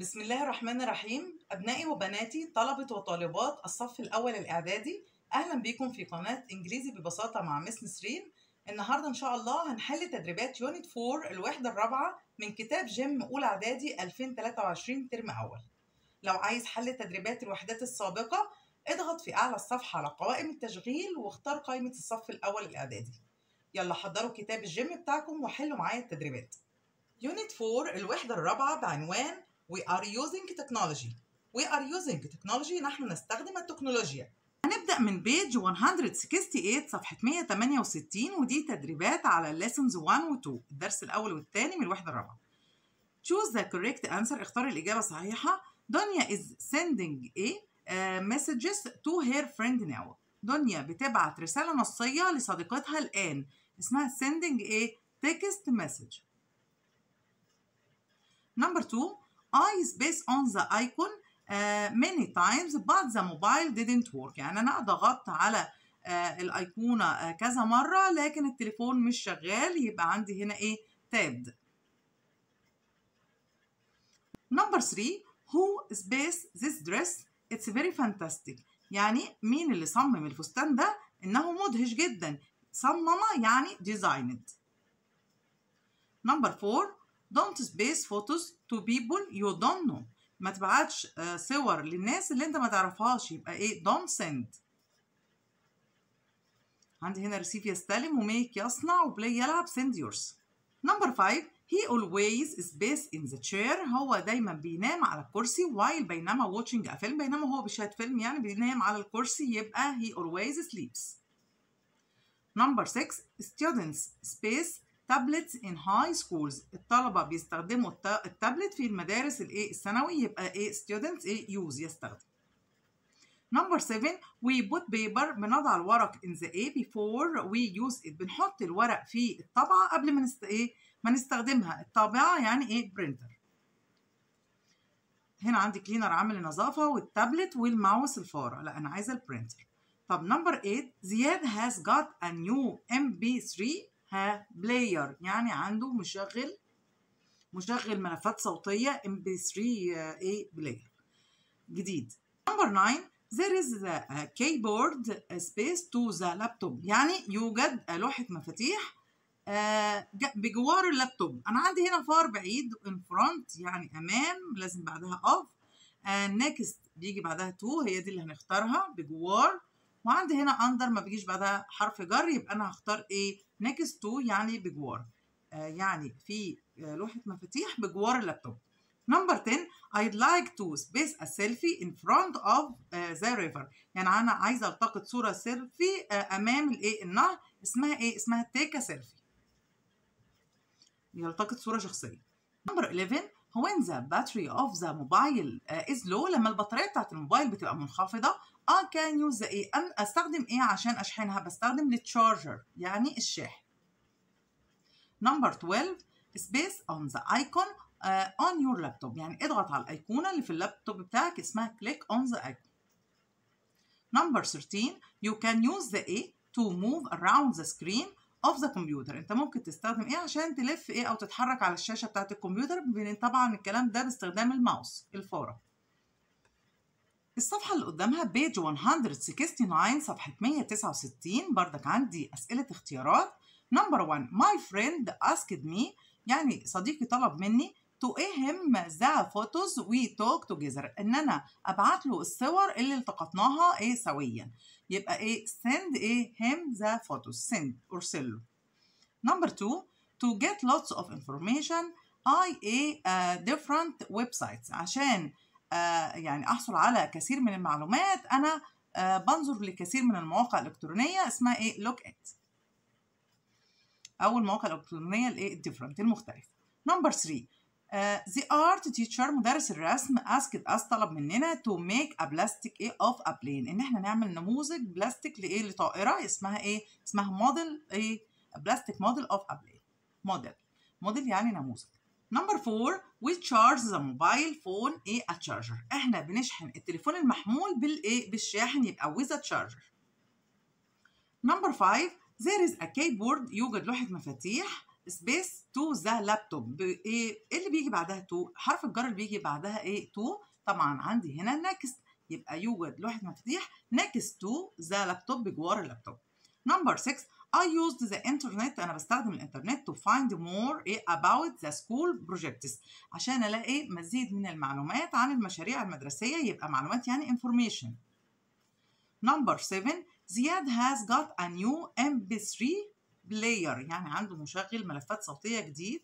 بسم الله الرحمن الرحيم أبنائي وبناتي طلبة وطالبات الصف الأول الإعدادي أهلا بكم في قناة إنجليزي ببساطة مع مس نسرين النهاردة إن شاء الله هنحل تدريبات يونت 4 الوحدة الرابعة من كتاب جيم أولى إعدادي 2023 ترم أول لو عايز حل تدريبات الوحدات السابقة اضغط في أعلى الصفحة على قوائم التشغيل واختار قائمة الصف الأول الإعدادي يلا حضروا كتاب الجيم بتاعكم وحلوا معايا التدريبات يونت 4 الوحدة الرابعة بعنوان We are using technology. We are using technology نحن نستخدم التكنولوجيا. هنبدأ من بيج 168 صفحة 168 ودي تدريبات على lessons 1 و 2 الدرس الأول والثاني من الوحدة الرابعة. Choose the correct answer اختار الإجابة الصحيحة. دنيا is sending a uh, messages to her friend now. دنيا بتبعت رسالة نصية لصديقتها الآن اسمها sending a text message. Number two, I space on the icon uh, many times but the mobile didn't work يعني أنا ضغطت على uh, الأيقونة uh, كذا مرة لكن التليفون مش شغال يبقى عندي هنا إيه tabbed Number three who space this dress it's very fantastic يعني مين اللي صمم الفستان ده إنه مدهش جدا صمم يعني designed Number four don't space photos to people you don't know ما تبعتش uh, صور للناس اللي انت ما تعرفهاش يبقى ايه don't send عندي هنا receive يستلم وميك يصنع وبلاي يلعب send yours number five he always space in the chair هو دايما بينام على الكرسي while بينما watching a film بينما هو بيشاهد فيلم يعني بينام على الكرسي يبقى he always sleeps number six students space تابلتس in high schools الطلبة بيستخدموا التابلت في المدارس الايه الثانوي يبقى ايه students ايه use يستخدم Number 7 we put paper بنضع الورق in the A before we use it بنحط الورق في الطبعة قبل ما نست... ايه ما نستخدمها الطابعة يعني ايه printer هنا عندي كلينر عامل النظافة والتابلت والماوس الفارة لا أنا عايزة البرينتر طب نمبر 8 زياد has got a new MP3 ها بلاير يعني عنده مشغل مشغل ملفات صوتية MP3 ايه بلاير جديد نمبر 9 there is a keyboard space to the laptop يعني يوجد لوحة مفاتيح بجوار اللابتوب أنا عندي هنا فار بعيد in front يعني أمام لازم بعدها off next بيجي بعدها to هي دي اللي هنختارها بجوار وعندي هنا under ما بيجيش بعدها حرف جر يبقى أنا هختار إيه next to يعني بجوار آه يعني في آه لوحة مفاتيح بجوار اللابتوب نمبر 10 I'd like to space a selfie in front of uh, the river يعني أنا عايزة ألتقط صورة سيلفي uh, أمام الإيه النهر اسمها إيه اسمها take a selfie يلتقط صورة شخصية نمبر 11 when the battery of the mobile uh, is low لما البطارية بتاعت الموبايل بتبقى منخفضة I can use the ايه أن استخدم ايه عشان اشحنها بستخدم التشارجر يعني الشاحن نمبر 12 space on the icon uh, on your laptop يعني اضغط على الايقونه اللي في اللابتوب بتاعك اسمها click on the icon نمبر 13 you can use the A to move around the screen of the computer انت ممكن تستخدم ايه عشان تلف ايه او تتحرك على الشاشه بتاعت الكمبيوتر طبعا الكلام ده باستخدام الماوس الفاره الصفحة اللي قدامها بيج 169 صفحة 169 بردك عندي أسئلة اختيارات نمبر 1 my friend asked me يعني صديقي طلب مني to a him the photos we talk together إن أنا أبعت له الصور اللي التقطناها إيه سويا يبقى إيه send إيه him the photos send أرسل له نمبر 2 to get lots of information I a uh, different websites عشان آه يعني احصل على كثير من المعلومات انا آه بنظر لكثير من المواقع الالكترونيه اسمها ايه لوك ات او المواقع الالكترونيه الايه الديفرنت المختلفه نمبر 3 the art teacher مدرس الرسم asked us طلب مننا to make a plastic ايه of a plane ان احنا نعمل نموذج بلاستيك لايه لطائره اسمها ايه اسمها موديل ايه بلاستيك موديل of a plane موديل موديل يعني نموذج نمبر 4 we charge the mobile phone ايه a charger احنا بنشحن التليفون المحمول بالايه بالشاحن يبقى with a charger نمبر 5 there is a keyboard يوجد لوحة مفاتيح سبيس تو ذا لابتوب ايه ايه اللي بيجي بعدها تو حرف الجر اللي بيجي بعدها ايه تو طبعا عندي هنا نكست يبقى يوجد لوحه مفاتيح نكست تو ذا لابتوب بجوار اللابتوب نمبر 6 I used the internet أنا بستخدم الإنترنت to find more إيه about the school projects عشان ألاقي مزيد من المعلومات عن المشاريع المدرسية يبقى معلومات يعني information. Number 7 زياد has got a new MP3 player يعني عنده مشغل ملفات صوتية جديد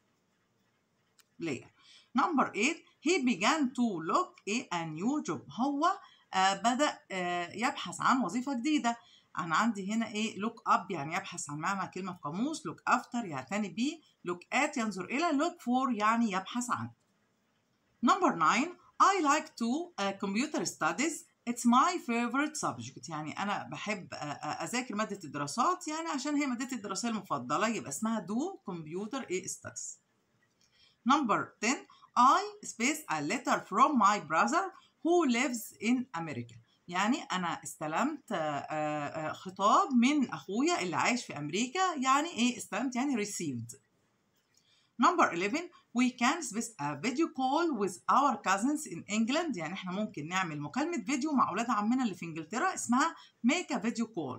player. Number 8 he began to look a new job هو آه بدأ آه يبحث عن وظيفة جديدة انا عندي هنا ايه لوك اب يعني يبحث عن معنى كلمه في قاموس لوك افتر يعتني بيه لوك ات ينظر الى لوك فور يعني يبحث عن نمبر 9 I like to uh, computer studies It's my favorite subject يعني أنا بحب أذاكر مادة الدراسات يعني عشان هي مادتي الدراسية المفضلة يبقى اسمها do computer studies. Number 10 I space a letter from my brother who lives in America. يعني أنا استلمت خطاب من أخويا اللي عايش في أمريكا يعني إيه استلمت يعني received. Number 11 we can space a video call with our cousins in England يعني احنا ممكن نعمل مكالمة فيديو مع أولاد عمنا اللي في إنجلترا اسمها make a video call.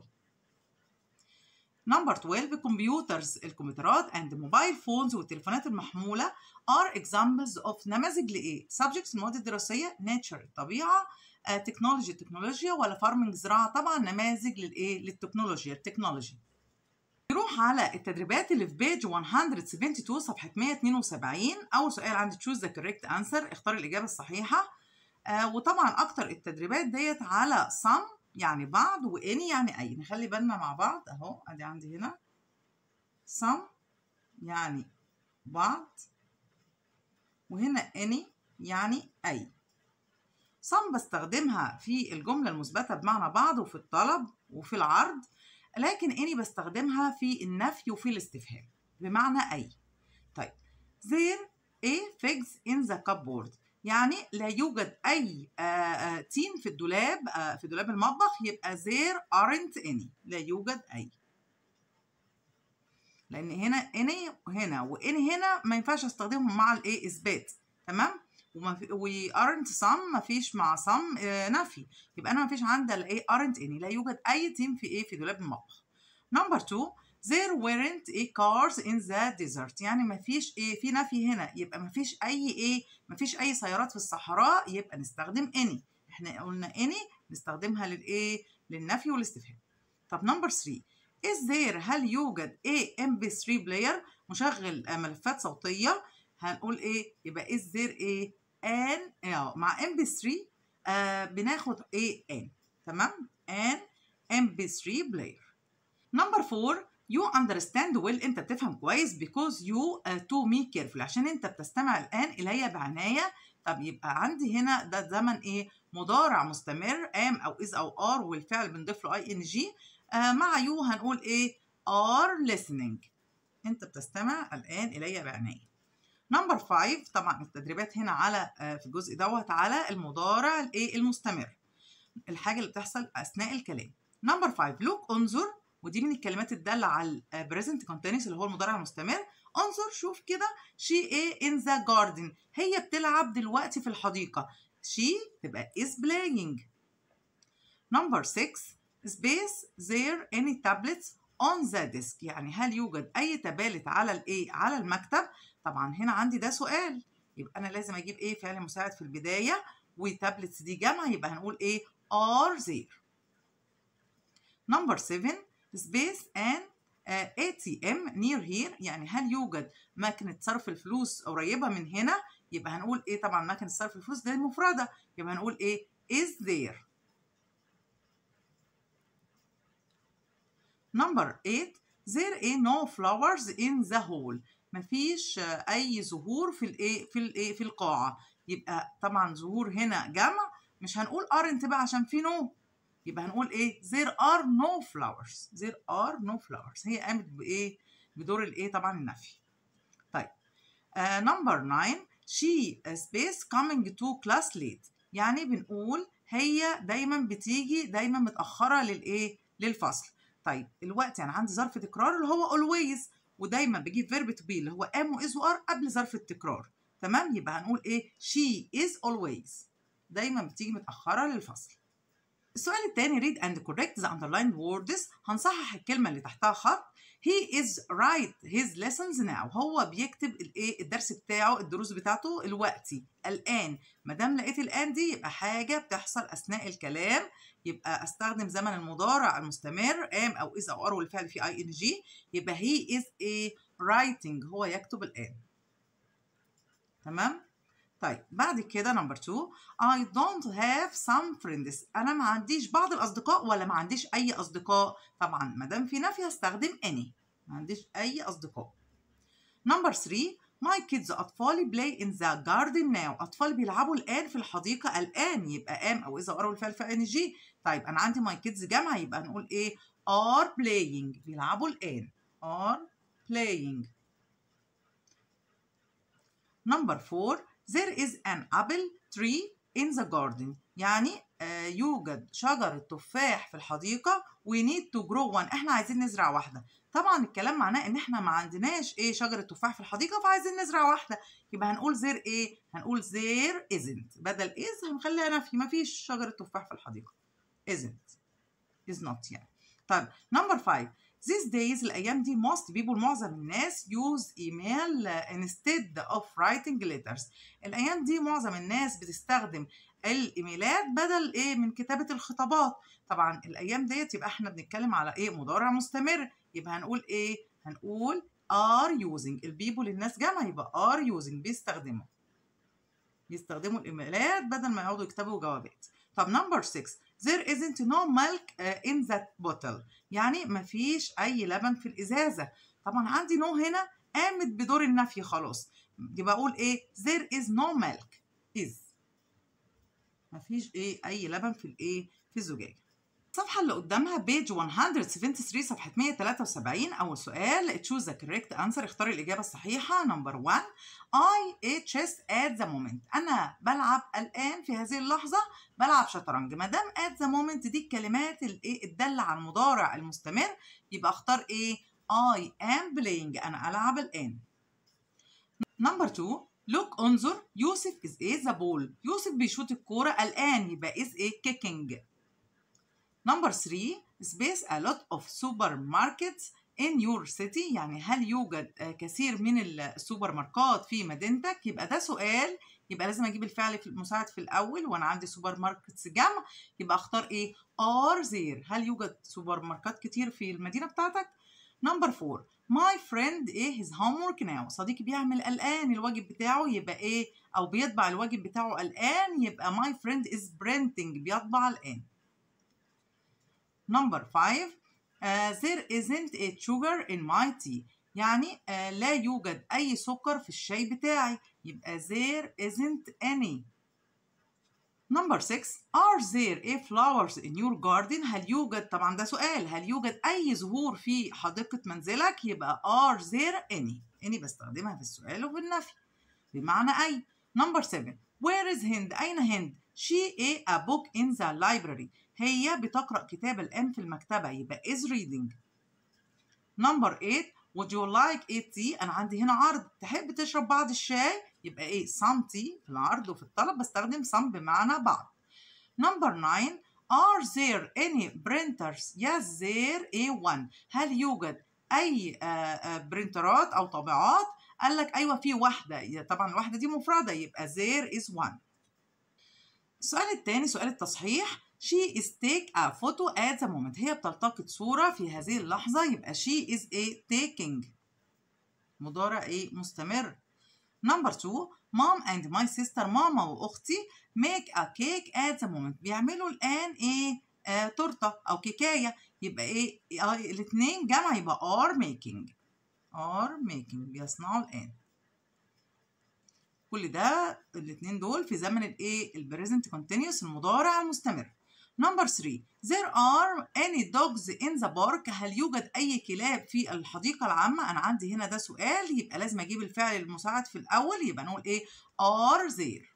Number 12 computers الكمبيوترات and mobile phones والتليفونات المحمولة are examples of نماذج لإيه؟ subjects المواد الدراسية nature الطبيعة تكنولوجي التكنولوجيا ولا فارمنج زراعة طبعا نماذج للإيه؟ للتكنولوجيا التكنولوجي. نروح على التدريبات اللي في بيج 172 صفحة 172 أول سؤال عندي choose the correct answer اختار الإجابة الصحيحة آه وطبعا أكتر التدريبات ديت على some يعني بعض واني يعني أي نخلي بالنا مع بعض أهو أدي عندي هنا some يعني بعض وهنا any يعني أي some بستخدمها في الجملة المثبتة بمعنى بعض وفي الطلب وفي العرض لكن اني بستخدمها في النفي وفي الاستفهام بمعنى اي طيب there a figs in the cupboard يعني لا يوجد اي آآ آآ تين في الدولاب في دولاب المطبخ يبقى there aren't any لا يوجد اي لان هنا اني هنا واني هنا ما ينفعش استخدمهم مع الايه اثبات تمام و aren't some ما فيش مع some نفي يبقى انا ما فيش عندي الايه aren't any لا يوجد اي تيم في ايه في دولاب المطبخ نمبر 2 there weren't a cars in the desert يعني ما فيش ايه في نفي هنا يبقى ما فيش اي ايه ما فيش اي سيارات في الصحراء يبقى نستخدم any احنا قلنا any نستخدمها للايه للنفي والاستفهام طب نمبر 3 is there هل يوجد a mp3 player مشغل ملفات صوتيه هنقول ايه يبقى is there a ان مع ام بي 3 آه بناخد ايه ان تمام ان ام بي 3 بلاير نمبر 4 you understand well انت بتفهم كويس because you uh, to me carefully عشان انت بتستمع الان الي بعنايه طب يبقى عندي هنا ده زمن ايه مضارع مستمر am او is او are والفعل بنضيف له اي ان جي مع يو هنقول ايه are listening انت بتستمع الان الي بعنايه نمبر 5 طبعا التدريبات هنا على في الجزء دوت على المضارع الايه المستمر الحاجه اللي بتحصل اثناء الكلام نمبر 5 لوك انظر ودي من الكلمات الداله على البريزنت كونتينيوس اللي هو المضارع المستمر انظر شوف كده شي ايه ان ذا جاردن هي بتلعب دلوقتي في الحديقه شي تبقى is playing نمبر 6 space there any tablets on the desk يعني هل يوجد اي تبالت على الايه على المكتب طبعا هنا عندي ده سؤال يبقى انا لازم اجيب ايه فعل مساعد في البدايه وتابلتس دي جمع يبقى هنقول ايه are there number 7 space and uh, ATM near here يعني هل يوجد ماكينة صرف الفلوس قريبة من هنا يبقى هنقول ايه طبعا ماكينة صرف الفلوس دي مفردة يبقى هنقول ايه is there number 8 there are no flowers in the hall مفيش اي زهور في الايه في الايه في القاعه يبقى طبعا ظهور هنا جمع مش هنقول aren't بقى عشان في no يبقى هنقول ايه there are no flowers there are no flowers هي قامت بايه بدور الايه طبعا النفي طيب نمبر uh, 9 she space coming to class late يعني بنقول هي دايما بتيجي دايما متاخره للايه للفصل طيب دلوقتي انا عندي ظرف تكرار اللي هو always ودايما بجيب فيرب تو بي اللي هو ام واز وار قبل ظرف التكرار تمام يبقى هنقول ايه she is always دايما بتيجي متاخره للفصل السؤال الثاني read and correct the underlined words هنصحح الكلمه اللي تحتها خط he is write his lessons now هو بيكتب الايه الدرس بتاعه الدروس بتاعته الوقتي الان ما دام لقيت الان دي يبقى حاجه بتحصل اثناء الكلام يبقى استخدم زمن المضارع المستمر am او is او are والفعل فيه اي ان جي يبقى he is a writing هو يكتب الان تمام طيب بعد كده نمبر 2 I don't have some friends انا ما عنديش بعض الاصدقاء ولا ما عنديش اي اصدقاء طبعا ما دام في نفي هستخدم any ما عنديش اي اصدقاء نمبر 3 My kids أطفالي play in the garden now أطفالي بيلعبوا الآن في الحديقة الآن يبقى am أو إذا أو الفعل في إن جي طيب أنا عندي my kids جمع يبقى نقول إيه are playing بيلعبوا الآن are playing Number 4 There is an apple tree in the garden يعني آه يوجد شجرة تفاح في الحديقة we need to grow one احنا عايزين نزرع واحدة طبعا الكلام معناه ان احنا ما عندناش ايه شجرة تفاح في الحديقة فعايزين نزرع واحدة يبقى هنقول there ايه هنقول there isn't بدل is هنخليها نفي ما فيش شجرة تفاح في الحديقة isn't is not يعني طيب number 5 These days الأيام دي most people معظم الناس use email instead of writing letters الأيام دي معظم الناس بتستخدم الإيميلات بدل إيه من كتابة الخطابات طبعا الأيام ديت يبقى إحنا بنتكلم على إيه مضارع مستمر يبقى هنقول إيه هنقول are using البيبول الناس جمع يبقى are using بيستخدموا بيستخدموا الإيميلات بدل ما يقعدوا يكتبوا جوابات طب نمبر 6 there isn't no milk in that bottle يعني مفيش أي لبن في الإزازة طبعا عندي no هنا قامت بدور النفي خلاص يبقى أقول إيه there is no milk is مفيش إيه أي لبن في الإيه في الزجاجة الصفحة اللي قدامها بيج 173 صفحة 173 أول سؤال choose the correct answer اختار الإجابة الصحيحة نمبر 1 I ate chess at the moment أنا بلعب الآن في هذه اللحظة بلعب شطرنج ما دام at the moment دي الكلمات الإيه الدالة على المضارع المستمر يبقى أختار إيه I am playing أنا ألعب الآن نمبر 2 look انظر يوسف is a the ball يوسف بيشوط الكورة الآن يبقى is a kicking Number 3 space a lot of supermarkets in your city يعني هل يوجد كثير من السوبر ماركات في مدينتك يبقى ده سؤال يبقى لازم اجيب الفعل في المساعد في الاول وانا عندي سوبر ماركتس جمع يبقى اختار ايه are there هل يوجد سوبر ماركات كتير في المدينه بتاعتك نمبر 4 my friend ايه his homework now صديقي بيعمل الان الواجب بتاعه يبقى ايه او بيطبع الواجب بتاعه الان يبقى my friend is printing بيطبع الان Number 5 uh, there isn't a sugar in my tea يعني uh, لا يوجد أي سكر في الشاي بتاعي يبقى there isn't any Number 6 Are there a flowers in your garden هل يوجد طبعا ده سؤال هل يوجد أي زهور في حديقة منزلك يبقى are there any any بستخدمها في السؤال وفي النفي بمعنى أي Number 7 Where is هند أين هند She a, a book in the library هي بتقرأ كتاب الآن في المكتبة يبقى is reading. Number 8 Would you like a tea؟ أنا عندي هنا عرض تحب تشرب بعض الشاي؟ يبقى إيه some tea في العرض وفي الطلب بستخدم some بمعنى بعض. Number 9 Are there any printers؟ Yes there a one. هل يوجد أي برنترات أو طابعات؟ قال لك أيوه في واحدة طبعا الواحدة دي مفردة يبقى there is one. السؤال الثاني سؤال التصحيح She is take a photo at the moment. هي بتلتقط صورة في هذه اللحظة يبقى she is a taking. مضارع ايه مستمر. Number two, mom and my sister ماما وأختي make a cake at the moment. بيعملوا الآن ايه آه تورتة أو كيكاية يبقى ايه آه الاتنين جمع يبقى are making. are making بيصنعوا الآن. كل ده الاتنين دول في زمن الايه البريزنت كونتينيوس المضارع المستمر. Number 3 There are any dogs in the park هل يوجد أي كلاب في الحديقة العامة؟ أنا عندي هنا ده سؤال يبقى لازم أجيب الفعل المساعد في الأول يبقى نقول إيه are there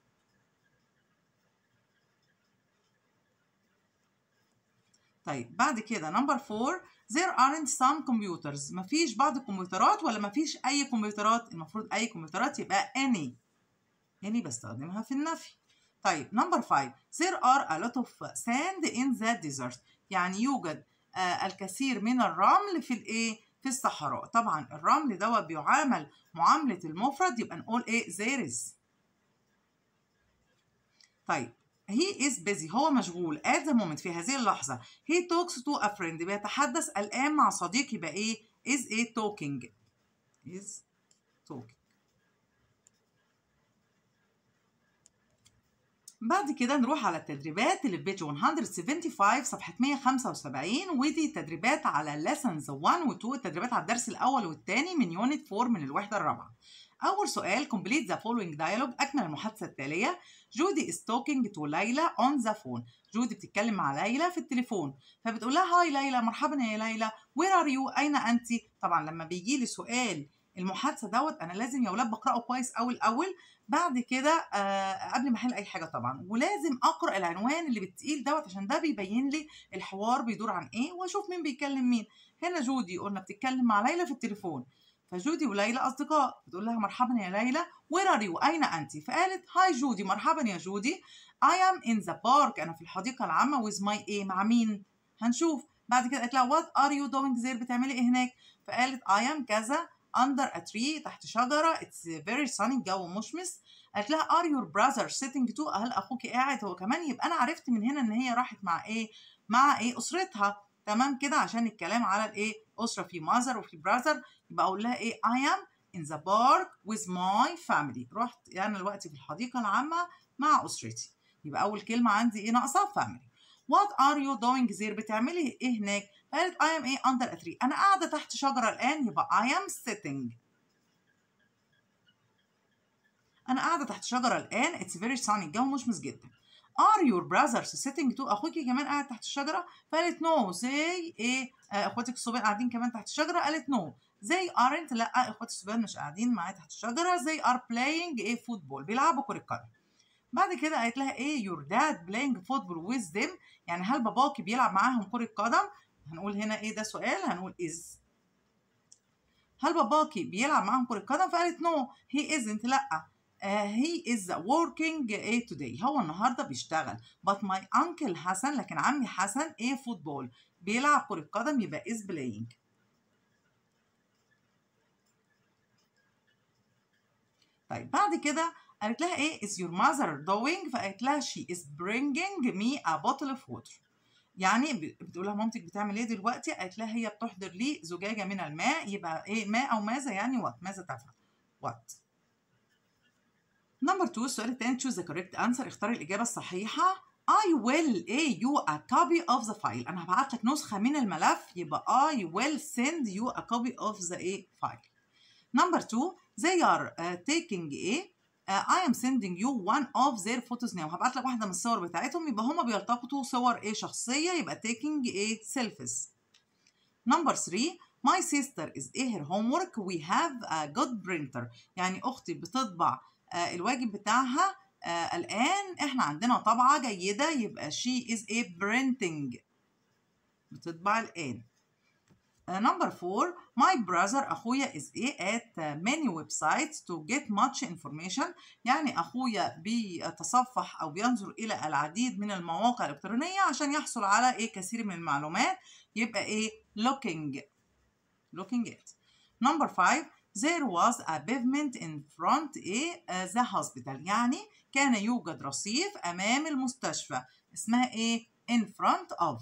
طيب بعد كده نمبر 4 there aren't some computers مفيش بعض الكمبيوترات ولا مفيش أي كمبيوترات المفروض أي كمبيوترات يبقى any any بستخدمها في النفي طيب نمبر 5 there are a lot of sand in the desert يعني يوجد آه الكثير من الرمل في الايه في الصحراء طبعا الرمل دوت بيعامل معاملة المفرد يبقى نقول ايه there is طيب he is busy هو مشغول at the moment في هذه اللحظة he talks to a friend بيتحدث الآن مع صديق يبقى ايه is a talking is talking بعد كده نروح على التدريبات اللي في بيج 175 صفحة 175 ودي تدريبات على lessons 1 و 2 التدريبات على الدرس الأول والثاني من يونت 4 من الوحدة الرابعة. أول سؤال complete the following dialogue أكمل المحادثة التالية جودي is talking to ليلى on the phone جودي بتتكلم مع ليلى في التليفون فبتقول لها هاي ليلى مرحبا يا ليلى where are you أين أنت طبعا لما بيجي لي سؤال المحادثة دوت أنا لازم يا ولاد بقرأه كويس أول الأول بعد كده آه قبل ما احل اي حاجه طبعا ولازم اقرا العنوان اللي بالتقيل دوت عشان ده بيبين لي الحوار بيدور عن ايه واشوف مين بيكلم مين هنا جودي قلنا بتتكلم مع ليلى في التليفون فجودي وليلى اصدقاء بتقول لها مرحبا يا ليلى وير ار يو اين انت فقالت هاي جودي مرحبا يا جودي اي ام ان ذا بارك انا في الحديقه العامه ويز ماي ايه مع مين هنشوف بعد كده قالت لها وات ار يو دوينج زير بتعملي ايه هناك فقالت اي ام كذا under a tree تحت شجرة it's very sunny الجو مشمس قالت لها are your brother sitting too هل أخوك قاعد هو كمان يبقى أنا عرفت من هنا إن هي راحت مع إيه مع إيه أسرتها تمام كده عشان الكلام على الإيه أسرة في mother وفي brother يبقى أقول لها إيه I am in the park with my family رحت أنا يعني دلوقتي في الحديقة العامة مع أسرتي يبقى أول كلمة عندي إيه ناقصة family What are you doing there بتعملي إيه هناك قالت I am إيه under a tree أنا قاعدة تحت شجرة الآن يبقى I am sitting أنا قاعدة تحت شجرة الآن it's very sunny الجو مشمس جدا Are your brothers sitting too أخوكي كمان قاعد تحت الشجرة فقالت no they إيه آه إخواتك الصبيان قاعدين كمان تحت الشجرة قالت no they aren't لا إخواتي الصبيان مش قاعدين معايا تحت الشجرة they are playing إيه فوتبول بيلعبوا كرة قدم بعد كده قالت لها ايه your dad playing football with them يعني هل باباكي بيلعب معاهم كرة قدم هنقول هنا ايه ده سؤال هنقول is هل باباكي بيلعب معاهم كرة قدم فقالت no he isn't لا uh, he is working a today هو النهارده بيشتغل but my uncle حسن لكن عمي حسن ايه فوتبول بيلعب كرة قدم يبقى is playing طيب بعد كده قالت لها ايه is your mother doing فقالت لها she is bringing me a bottle of water يعني بتقول لها مامتك بتعمل ايه دلوقتي قالت لها هي بتحضر لي زجاجه من الماء يبقى ايه ماء او ماذا يعني وات ماذا تفعل وات نمبر 2 السؤال الثاني choose the correct answer اختار الاجابه الصحيحه I will ايه you a copy of the file انا هبعت لك نسخه من الملف يبقى I will send you a copy of the ايه file نمبر 2 they are uh, taking ايه Uh, I am sending you one of their photos now هبعت لك واحدة من الصور بتاعتهم يبقى هما بيلتقطوا صور ايه شخصية يبقى taking ايه selfies. Number 3 My sister is ايه her homework we have a good printer يعني أختي بتطبع uh, الواجب بتاعها uh, الآن احنا عندنا طبعة جيدة يبقى she is a printing بتطبع الآن. نمبر 4 my brother اخويا is ايه at many websites to get much information يعني اخويا بيتصفح او بينظر الى العديد من المواقع الالكترونيه عشان يحصل على ايه كثير من المعلومات يبقى ايه looking looking at number 5 there was a pavement in front ايه uh, the hospital يعني كان يوجد رصيف امام المستشفى اسمها ايه in front of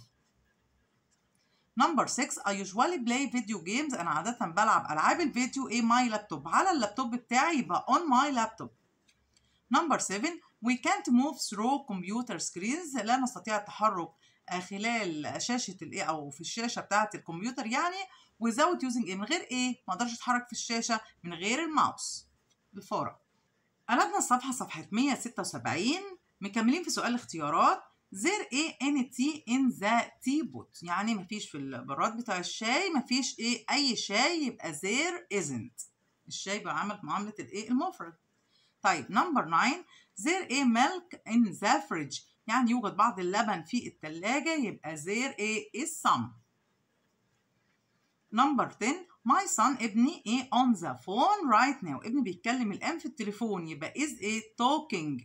نمبر 6 I usually play video games أنا عادة بلعب ألعاب الفيديو إيه ماي لابتوب على اللابتوب بتاعي يبقى on my laptop. نمبر 7 We can't move through computer screens لا نستطيع التحرك خلال شاشة الإيه أو في الشاشة بتاعة الكمبيوتر يعني without using إيه من غير إيه ما أقدرش أتحرك في الشاشة من غير الماوس الفارة. قلبنا الصفحة صفحة 176 مكملين في سؤال الاختيارات there ايه ان تي in the tea pot يعني مفيش في البراد بتاع الشاي مفيش ايه اي شاي يبقى there isn't الشاي بيعمل معاملة الايه المفرد طيب نمبر 9 there ايه milk in the fridge يعني يوجد بعض اللبن في التلاجة يبقى there ايه is some نمبر 10 my son ابني ايه on the phone right now ابني بيتكلم الان في التليفون يبقى is ايه talking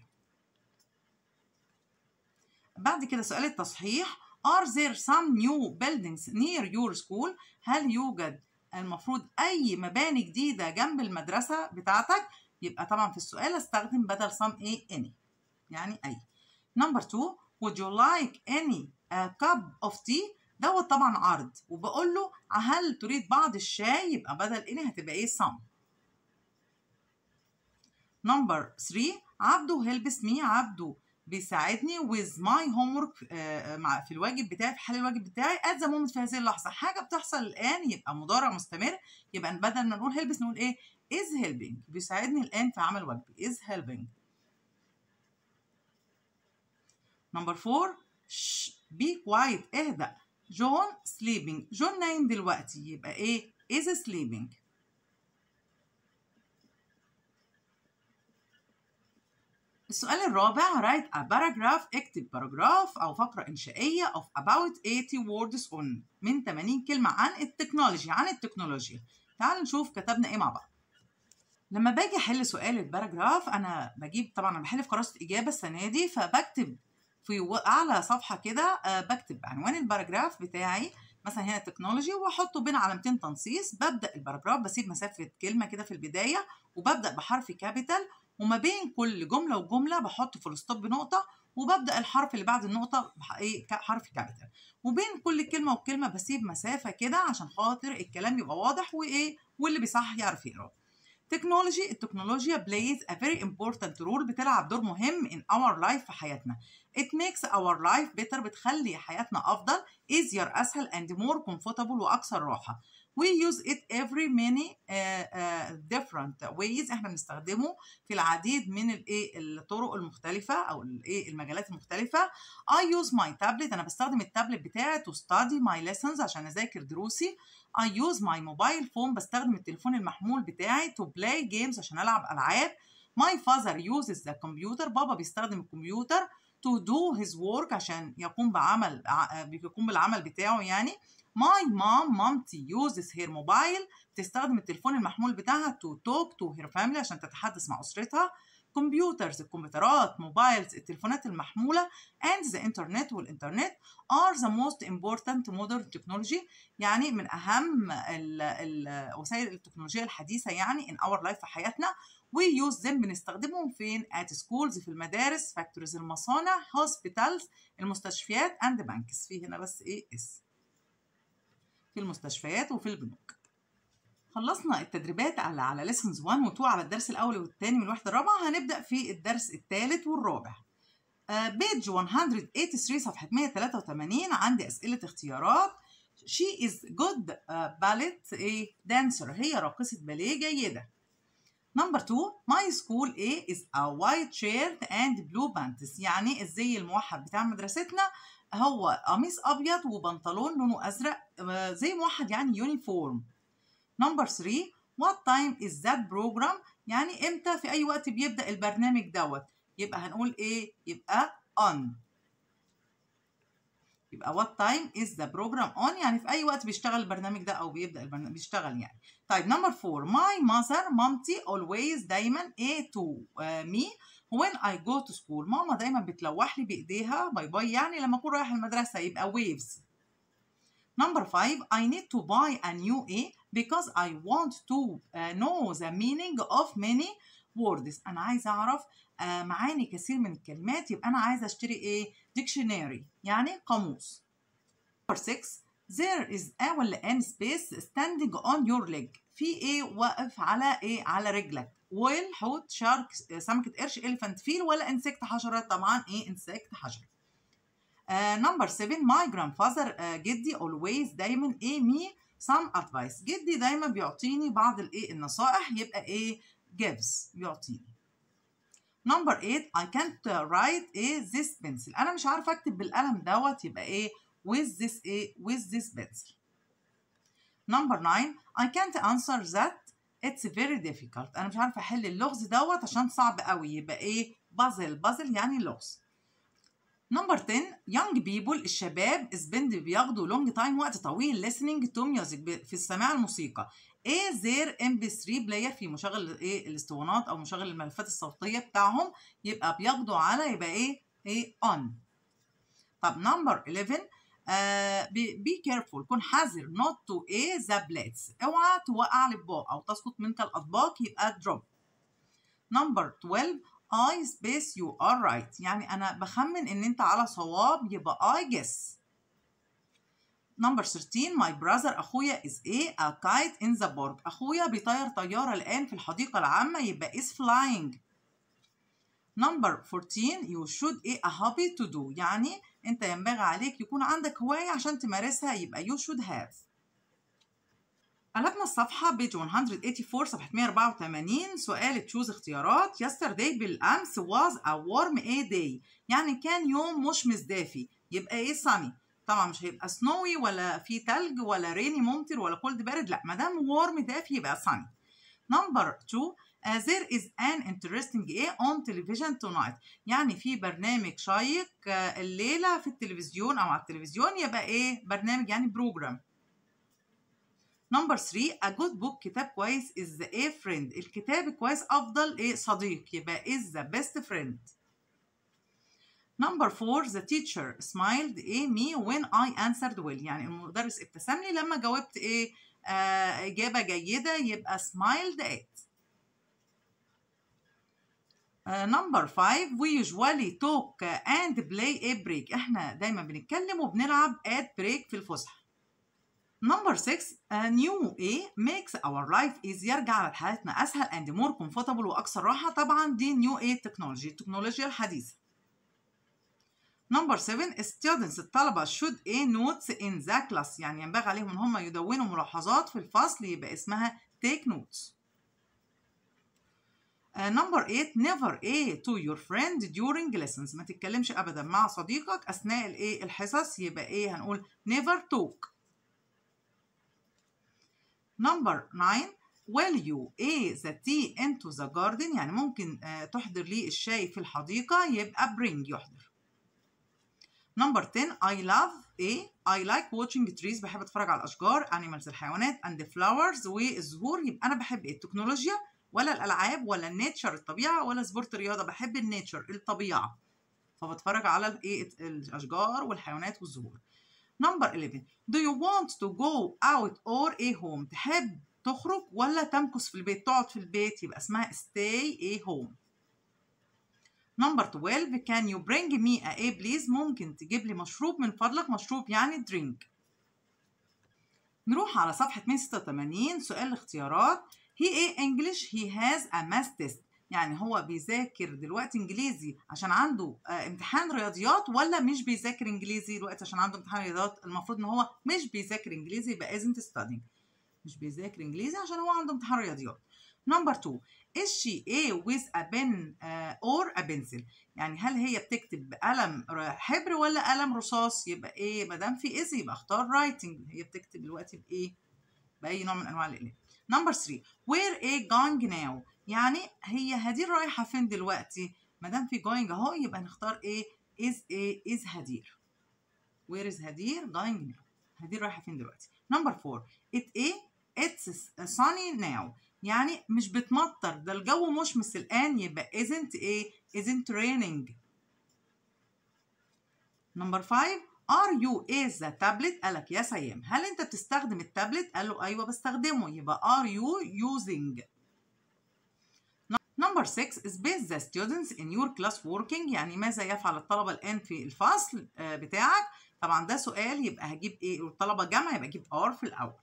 بعد كده سؤال التصحيح are there some new buildings near your school هل يوجد المفروض اي مباني جديده جنب المدرسه بتاعتك يبقى طبعا في السؤال استخدم بدل some ايه any يعني اي نمبر 2 would you like any uh, cup of tea دوت طبعا عرض وبقول له هل تريد بعض الشاي يبقى بدل any هتبقى ايه some نمبر 3 عبده هيلبس مي عبده بيساعدني with my homework آه مع في الواجب بتاعي في حل الواجب بتاعي at the moment في هذه اللحظة حاجة بتحصل الآن يبقى مضارع مستمر يبقى بدل ما نقول هيلبس نقول إيه is helping بيساعدني الآن في عمل واجبي is helping نمبر 4 be quiet اهدأ جون sleeping جون نايم دلوقتي يبقى إيه is sleeping السؤال الرابع write a paragraph اكتب باراجراف أو فقرة إنشائية of about 80 words on من 80 كلمة عن التكنولوجيا عن التكنولوجيا تعال نشوف كتبنا إيه مع بعض لما باجي أحل سؤال الباراجراف أنا بجيب طبعا أنا بحل في كراسة إجابة السنة دي فبكتب في أعلى صفحة كده بكتب عنوان الباراجراف بتاعي مثلا هنا تكنولوجي واحطه بين علامتين تنصيص ببدا الباراجراف بسيب مسافه كلمه كده في البدايه وببدا بحرف كابيتال وما بين كل جمله وجمله بحط فول ستوب بنقطه وببدا الحرف اللي بعد النقطه ايه حرف كابيتال وبين كل كلمه وكلمه بسيب مسافه كده عشان خاطر الكلام يبقى واضح وايه واللي بيصحح يعرف يقرا تكنولوجي التكنولوجيا plays a very important role بتلعب دور مهم in our life في حياتنا it makes our life better بتخلي حياتنا أفضل easier أسهل and more comfortable وأكثر راحة we use it every many uh, uh, different ways احنا بنستخدمه في العديد من الايه الطرق المختلفة او الايه المجالات المختلفة I use my tablet انا بستخدم التابلت بتاعي to study my lessons عشان اذاكر دروسي I use my mobile phone بستخدم التليفون المحمول بتاعي to play games عشان العب العاب my father uses the computer بابا بيستخدم الكمبيوتر to do his work عشان يقوم بعمل بيقوم بالعمل بتاعه يعني My mom مامتي uses her mobile تستخدم التليفون المحمول بتاعها to talk to her family عشان تتحدث مع أسرتها كمبيوترز الكمبيوترات موبايلز التليفونات المحمولة and the internet والإنترنت are the most important modern technology يعني من أهم ال ال وسائل التكنولوجيا الحديثة يعني in our life في حياتنا we use them بنستخدمهم فين at schools في المدارس factories المصانع hospitals المستشفيات and banks في هنا بس ايه اس في المستشفيات وفي البنوك خلصنا التدريبات على على lessons 1 و 2 على الدرس الاول والثاني من الوحده الرابعه هنبدا في الدرس الثالث والرابع بيج 183 صفحه 183 عندي اسئله اختيارات she is good uh, ballet a dancer هي راقصه باليه جيده نمبر 2 my school A is a white shirt and blue pants يعني الزي الموحد بتاع مدرستنا هو قميص ابيض وبنطلون لونه ازرق زي موحد يعني يونيفورم نمبر 3 what time is that program يعني امتى في اي وقت بيبدا البرنامج دوت يبقى هنقول ايه يبقى on يبقى what time is the program on يعني في اي وقت بيشتغل البرنامج ده او بيبدا البرنامج بيشتغل يعني طيب نمبر 4 my mother مامتي always دايما a to uh, me when I go to school ماما دايما بتلوح لي بايديها باي باي يعني لما اكون رايح المدرسه يبقى waves Number five, I need to buy a new A because I want to uh, know the meaning of many words. أنا عايزة أعرف uh, معاني كثير من الكلمات يبقى أنا عايزة أشتري إيه؟ dictionary يعني قاموس. Number six, there is a ولا an space standing on your leg. في إيه واقف على إيه؟ على رجلك. ويل حوت شارك سمكة قرش elephant فيل ولا insect حشرات طبعا إيه insect حشرة. نمبر uh, 7 my grandfather uh, جدي always دايما ايه me some advice جدي دايما بيعطيني بعض الايه النصائح يبقى ايه gives بيعطيني نمبر 8 I can't write ايه this pencil انا مش عارفه اكتب بالقلم دوت يبقى ايه with this ايه with this pencil نمبر 9 I can't answer that it's very difficult انا مش عارفه احل اللغز دوت عشان صعب قوي يبقى ايه بازل بازل يعني لغز نمبر 10 young people الشباب spend بياخدوا long time وقت طويل listening to music ب- في السماع الموسيقى ايه their mp3 player في مشغل ايه الاسطوانات او مشغل الملفات الصوتيه بتاعهم يبقى بياخدوا على يبقى ايه ايه on طب نمبر 11 آه بي كيرفول كن حذر not to ايه ذا بليتس اوعى توقع الاطباق او تسقط منك الاطباق يبقى drop نمبر 12 I space you are right يعني أنا بخمن إن أنت على صواب يبقى I guess نمبر 13 my brother أخويا is a, a kite in the park أخويا بيطير طيارة الآن في الحديقة العامة يبقى is flying نمبر 14 you should a, a hobby to do يعني أنت ينبغي عليك يكون عندك هواية عشان تمارسها يبقى you should have قلبنا الصفحة بيج 184 صفحة 184 سؤال تشوز اختيارات yesterday بالأمس was a warm a day يعني كان يوم مش مزدافي يبقى ايه sunny طبعا مش هيبقى snowy ولا في تلج ولا ريني ممطر ولا كولد بارد لا ما دام warm دافي يبقى sunny نمبر 2 Uh, there is an interesting A on television tonight يعني في برنامج شيق uh, الليلة في التلفزيون أو على التلفزيون يبقى إيه برنامج يعني بروجرام نمبر 3 a good book كتاب كويس is the a friend الكتاب كويس افضل ايه صديق يبقى is the best friend نمبر 4 the teacher smiled ايه me when I answered well يعني المدرس ابتسم لي لما جاوبت ايه آه اجابه جيده يبقى smiled at نمبر 5 we usually talk and play a break احنا دايما بنتكلم وبنلعب at break في الفسحه نمبر 6 نيو A makes our life easier جعلت حياتنا اسهل and more comfortable واكثر راحه طبعا دي نيو A تكنولوجي التكنولوجيا الحديثه نمبر 7 students الطلبه should A notes in the class يعني ينبغي عليهم ان هم يدونوا ملاحظات في الفصل يبقى اسمها take notes نمبر 8 never A to your friend during lessons ما تتكلمش ابدا مع صديقك اثناء الايه الحصص يبقى ايه هنقول never talk نمبر 9 will you a the tea into the garden يعني ممكن uh, تحضر لي الشاي في الحديقة يبقى bring يحضر نمبر 10 I love a I like watching trees بحب اتفرج على الاشجار animals الحيوانات and flowers والزهور يبقى انا بحب ايه التكنولوجيا ولا الالعاب ولا النيتشر الطبيعه ولا سبورت الرياضه بحب النيتشر الطبيعه فبتفرج على الايه الاشجار والحيوانات والزهور نمبر 11 Do you want to go out or a home تحب تخرج ولا تمكث في البيت تقعد في البيت يبقى اسمها stay a home نمبر 12 Can you bring me a a please ممكن تجيب لي مشروب من فضلك مشروب يعني drink نروح على صفحة 186 سؤال الاختيارات he a English he has a math test يعني هو بيذاكر دلوقتي انجليزي عشان عنده آه امتحان رياضيات ولا مش بيذاكر انجليزي دلوقتي عشان عنده امتحان رياضيات المفروض ان هو مش بيذاكر انجليزي يبقى isn't studying مش بيذاكر انجليزي عشان هو عنده امتحان رياضيات نمبر 2 is she a with a pen uh, or a pencil يعني هل هي بتكتب بقلم حبر ولا قلم رصاص يبقى ايه ما دام في is يبقى اختار writing هي بتكتب دلوقتي بايه باي نوع من انواع الاقلام نمبر 3 where a going now يعني هي هدير رايحة فين دلوقتي؟ ما دام في going اهو يبقى نختار ايه؟ is a is هدير. Where is هدير؟ going now. هدير رايحة فين دلوقتي؟ نمبر 4 it a it's sunny now يعني مش بتمطر ده الجو مشمس الآن يبقى isn't a isn't raining. نمبر 5 are you is the tablet قالك يا سيام هل انت بتستخدم التابلت؟ قال له ايوه بستخدمه يبقى are you using Number 6 space the students in your class working يعني ماذا يفعل الطلبة الآن في الفصل بتاعك طبعا ده سؤال يبقى هجيب ايه والطلبة جمع يبقى اجيب are في الأول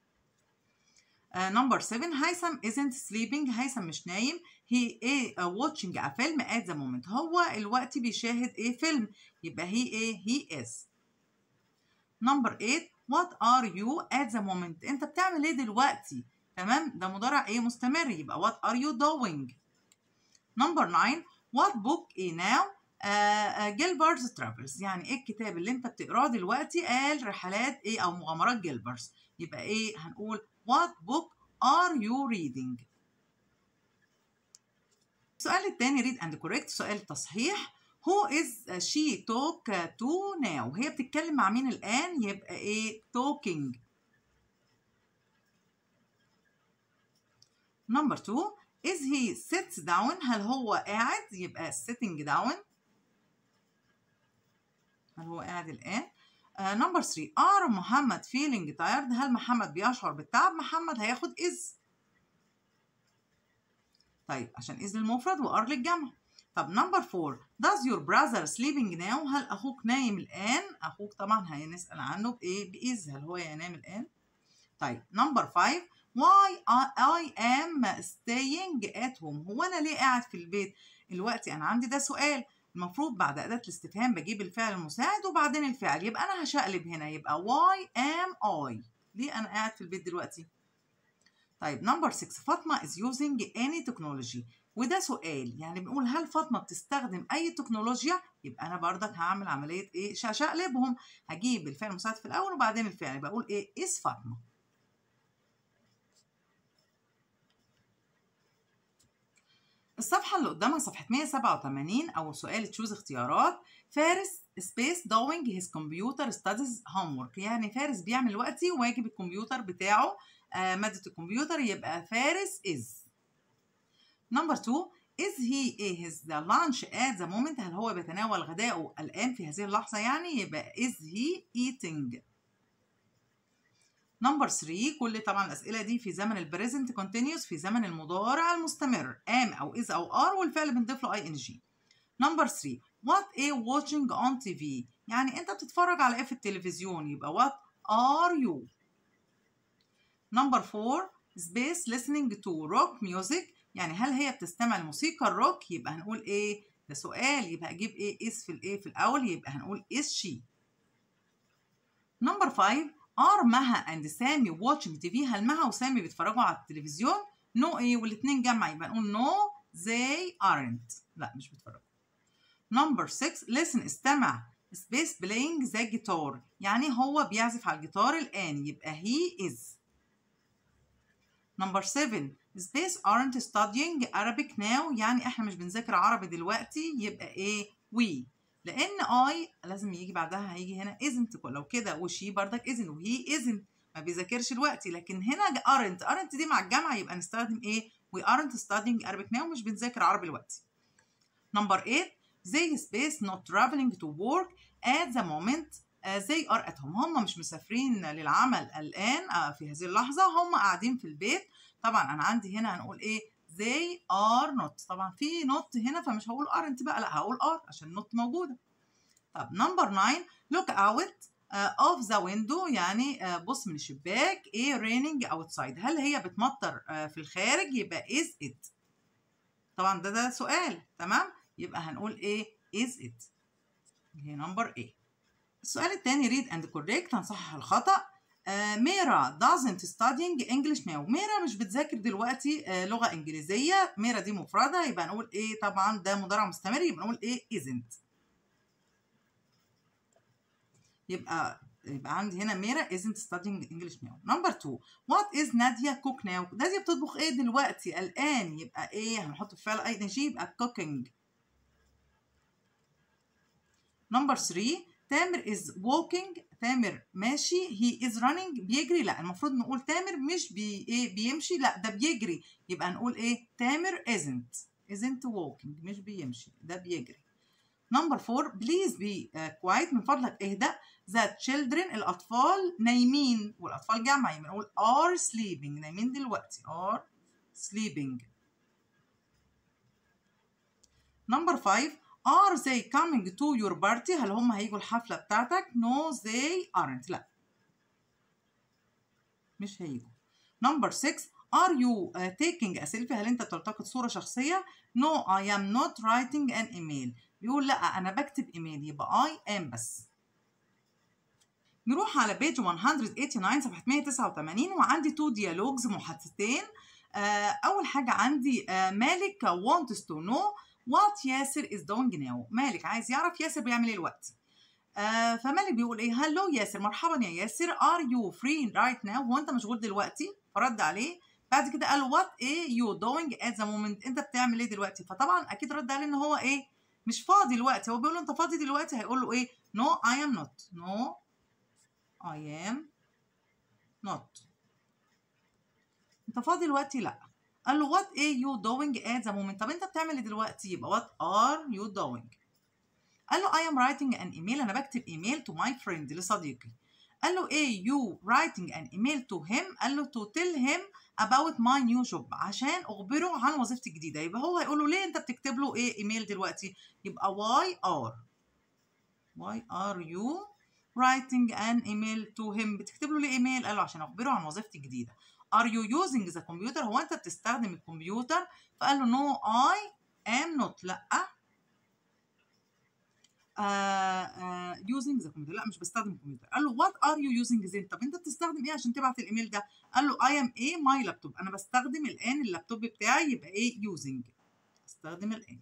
نمبر uh, 7 هيثم isn't sleeping هيثم مش نايم he a uh, watching a film at the moment هو الوقت بيشاهد ايه فيلم يبقى he ايه he is نمبر 8 what are you at the moment انت بتعمل ايه دلوقتي تمام ده مضارع ايه مستمر يبقى what are you doing نمبر 9 what book a now جيلبرز uh, ترافلز يعني ايه الكتاب اللي انت بتقراه دلوقتي قال رحلات ايه او مغامرات جيلبرز يبقى ايه هنقول what book are you reading السؤال الثاني read and correct سؤال تصحيح who is she talk to now هي بتتكلم مع مين الآن يبقى ايه talking number two is he sits down هل هو قاعد يبقى sitting down هل هو قاعد الآن نمبر uh, 3 are محمد feeling tired هل محمد بيشعر بالتعب محمد هياخد is طيب عشان is للمفرد وار للجمع طب نمبر 4 does your brother sleeping now هل اخوك نايم الان اخوك طبعا هنسال عنه بايه باز هل هو ينام الان طيب نمبر 5 why I am staying at home هو انا ليه قاعد في البيت دلوقتي انا عندي ده سؤال المفروض بعد أداة الاستفهام بجيب الفعل المساعد وبعدين الفعل يبقى أنا هشقلب هنا يبقى why am I ليه أنا قاعد في البيت دلوقتي طيب نمبر 6 فاطمة is using any technology وده سؤال يعني بنقول هل فاطمة بتستخدم أي تكنولوجيا يبقى أنا بردك هعمل عملية إيه شقلبهم هجيب الفعل المساعد في الأول وبعدين الفعل بقول إيه is فاطمة الصفحة اللي قدامها صفحة 187 أول سؤال تشوز اختيارات فارس سبيس دوينج هيز كمبيوتر ستاديز هومورك يعني فارس بيعمل وقتي واجب الكمبيوتر بتاعه آه مادة الكمبيوتر يبقى فارس is نمبر 2 is he his the lunch at the moment هل هو بيتناول غداءه الآن في هذه اللحظة يعني يبقى is he eating نمبر 3 كل طبعا الاسئله دي في زمن البريزنت كونتينيوس في زمن المضارع المستمر ام او از او ار والفعل بنضيف له اي ان جي نمبر 3 وات ايه watching اون تي في يعني انت بتتفرج على ايه في التلفزيون يبقى وات ار يو نمبر 4 سبيس listening to rock music يعني هل هي بتستمع لموسيقى الروك يبقى هنقول ايه ده سؤال يبقى اجيب ايه is في الايه في الاول يبقى هنقول is she نمبر 5 ار مها اند سامي واتشنج تي في هل مها وسامي بيتفرجوا على التلفزيون نو no ايه والاثنين جمع يبقى نقول نو زي ارنت لا مش بيتفرجوا نمبر 6 listen استمع سبيس بلاينج ذا جيتار يعني هو بيعزف على الجيتار الان يبقى هي از نمبر 7 سبيس aren't studying Arabic now يعني احنا مش بنذاكر عربي دلوقتي يبقى ايه we لان اي لازم يجي بعدها هيجي هنا isn't لو كده وشي بردك isn't وهي isn't ما بيذاكرش دلوقتي لكن هنا aren't aren't دي مع الجمع يبقى نستخدم ايه we aren't studying Arabic now مش بنذاكر عربي دلوقتي نمبر 8 they space not traveling to work at the moment uh, they are at home هم مش مسافرين للعمل الآن uh, في هذه اللحظة هم قاعدين في البيت طبعا أنا عندي هنا هنقول إيه they are not طبعا في not هنا فمش هقول aren't بقى لا هقول are عشان not موجودة طب نمبر 9 look out uh, of the window يعني uh, بص من الشباك ايه raining outside هل هي بتمطر uh, في الخارج يبقى is it طبعا ده ده سؤال تمام يبقى هنقول ايه is it هي نمبر ايه السؤال الثاني read and correct هنصحح الخطأ ميرا doesn't studying English now ميرا مش بتذاكر دلوقتي uh, لغة إنجليزية ميرا دي مفردة يبقى نقول إيه طبعا ده مضارع مستمر يبقى نقول إيه isn't يبقى يبقى عندي هنا ميرا isn't studying English now. Number two, what is نادية cook now؟ نادية بتطبخ ايه دلوقتي الآن؟ يبقى ايه؟ هنحط في فعل اي ان جي يبقى cooking. Number three, تامر is walking تامر ماشي he is running بيجري لا المفروض نقول تامر مش بي ايه بيمشي لا ده بيجري يبقى نقول ايه تامر isn't isn't walking مش بيمشي ده بيجري نمبر 4 بليز بي كوايت من فضلك اهدأ the children الأطفال نايمين والأطفال جمع يبقى نقول are sleeping نايمين دلوقتي are sleeping نمبر 5 are they coming to your party هل هم هيجوا الحفلة بتاعتك no they aren't لا مش هيجوا نمبر 6 are you uh, taking a selfie هل انت بتلتقط صورة شخصية no I am not writing an email بيقول لا انا بكتب ايميل يبقى I am بس نروح على بيج 189 صفحة 189 وعندي تو ديالوجز محادثتين آه أول حاجة عندي آه مالك wants to know what ياسر is doing now مالك عايز يعرف ياسر بيعمل ايه الوقت آه فمالك بيقول ايه هلو ياسر مرحبا يا ياسر are you free right now هو انت مشغول دلوقتي فرد عليه بعد كده قال what ايه you doing at the moment انت بتعمل ايه دلوقتي فطبعا اكيد رد عليه ان هو ايه مش فاضي دلوقتي هو بيقول له انت فاضي دلوقتي هيقول له ايه no I am not no I am not انت فاضي دلوقتي لا قال له what are you doing at the moment طب انت بتعمل ايه دلوقتي يبقى what are you doing قال له I am writing an email انا بكتب ايميل to my friend لصديقي قال له ايه you writing an email to him قال له to tell him about my new job عشان اخبره عن وظيفتي الجديده يبقى هو هيقول له ليه انت بتكتب له ايه ايميل دلوقتي يبقى why are why are you writing an email to him بتكتب له ليه ايميل قال له عشان اخبره عن وظيفتي الجديده are you using the computer هو انت بتستخدم الكمبيوتر فقال له no I am not لا uh, uh, using the computer لا مش بستخدم الكمبيوتر قال له what are you using then طب انت بتستخدم ايه عشان تبعت الايميل ده قال له I am a my laptop انا بستخدم الان اللابتوب بتاعي يبقى ايه using استخدم الان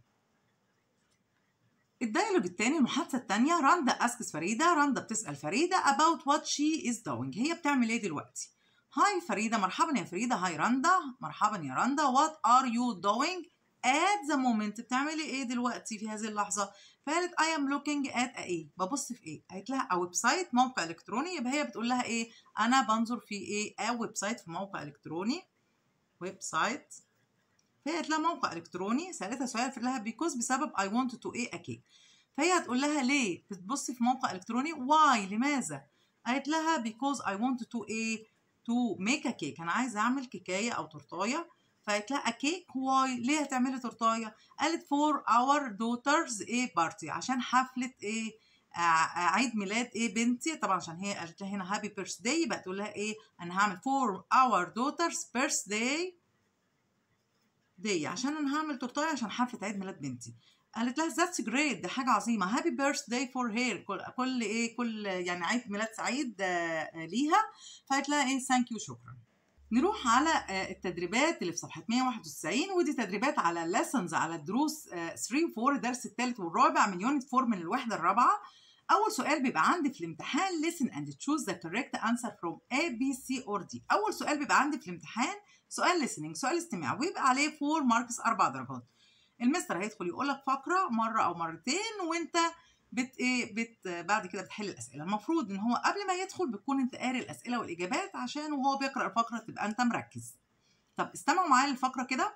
الدايلوج التاني المحادثة التانية راندا اسكس فريدة راندا بتسأل فريدة about what she is doing هي بتعمل ايه دلوقتي هاي فريدة مرحبا يا فريدة هاي راندا مرحبا يا راندا what are you doing at the moment بتعملي ايه دلوقتي في هذه اللحظة فقالت I am looking at a ايه ببص في ايه قالت لها ويب سايت موقع الكتروني يبقى هي بتقول لها ايه انا بنظر في ايه a ويب سايت في موقع الكتروني ويب سايت فهي قالت لها موقع الكتروني سالتها سؤال في لها because بسبب I want to ايه a cake فهي هتقول لها ليه بتبصي في موقع الكتروني why لماذا قالت لها because I want to ايه to make a cake انا عايزه اعمل كيكايه او تورتايه فقالت لها كيك واي ليه هتعملي تورتايه قالت فور اور دوترز ايه بارتي عشان حفله ايه عيد ميلاد ايه بنتي طبعا عشان هي قالت لها هنا هابي بيرث داي يبقى تقول لها ايه انا هعمل فور اور دوترز بيرث داي داي عشان انا هعمل تورتايه عشان حفله عيد ميلاد بنتي قالت لها ذاتس جريت دي حاجه عظيمه هابي بيرث داي فور هير كل كل ايه كل يعني عيد ميلاد سعيد ليها فقالت لها ايه ثانك يو شكرا نروح على التدريبات اللي في صفحه 191 ودي تدريبات على الليسنز على الدروس 3 و4 الدرس الثالث والرابع من يونت 4 من الوحده الرابعه اول سؤال بيبقى عندي في الامتحان listen and choose the correct answer from A B C or D اول سؤال بيبقى عندي في الامتحان سؤال listening سؤال استماع ويبقى عليه 4 ماركس اربع درجات المستر هيدخل يقول لك فقره مره او مرتين وانت بت ايه بت بعد كده بتحل الاسئله المفروض ان هو قبل ما يدخل بتكون انت قاري الاسئله والاجابات عشان وهو بيقرا الفقره تبقى انت مركز طب استمعوا معايا للفقره كده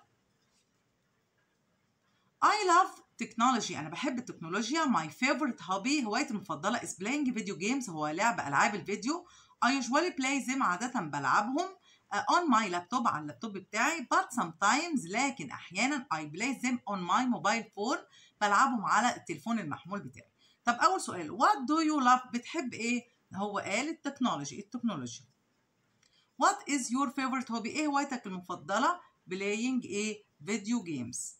I love technology أنا بحب التكنولوجيا my favorite hobby هوايتي المفضلة is playing video games هو لعب ألعاب الفيديو I usually play them عادة بلعبهم on my laptop على اللابتوب بتاعي but sometimes لكن أحيانا I play them on my mobile phone بلعبهم على التليفون المحمول بتاعي طب أول سؤال what do you love بتحب إيه؟ هو قال التكنولوجي التكنولوجيا What is your favorite hobby؟ إيه هوايتك المفضلة؟ playing إيه؟ video games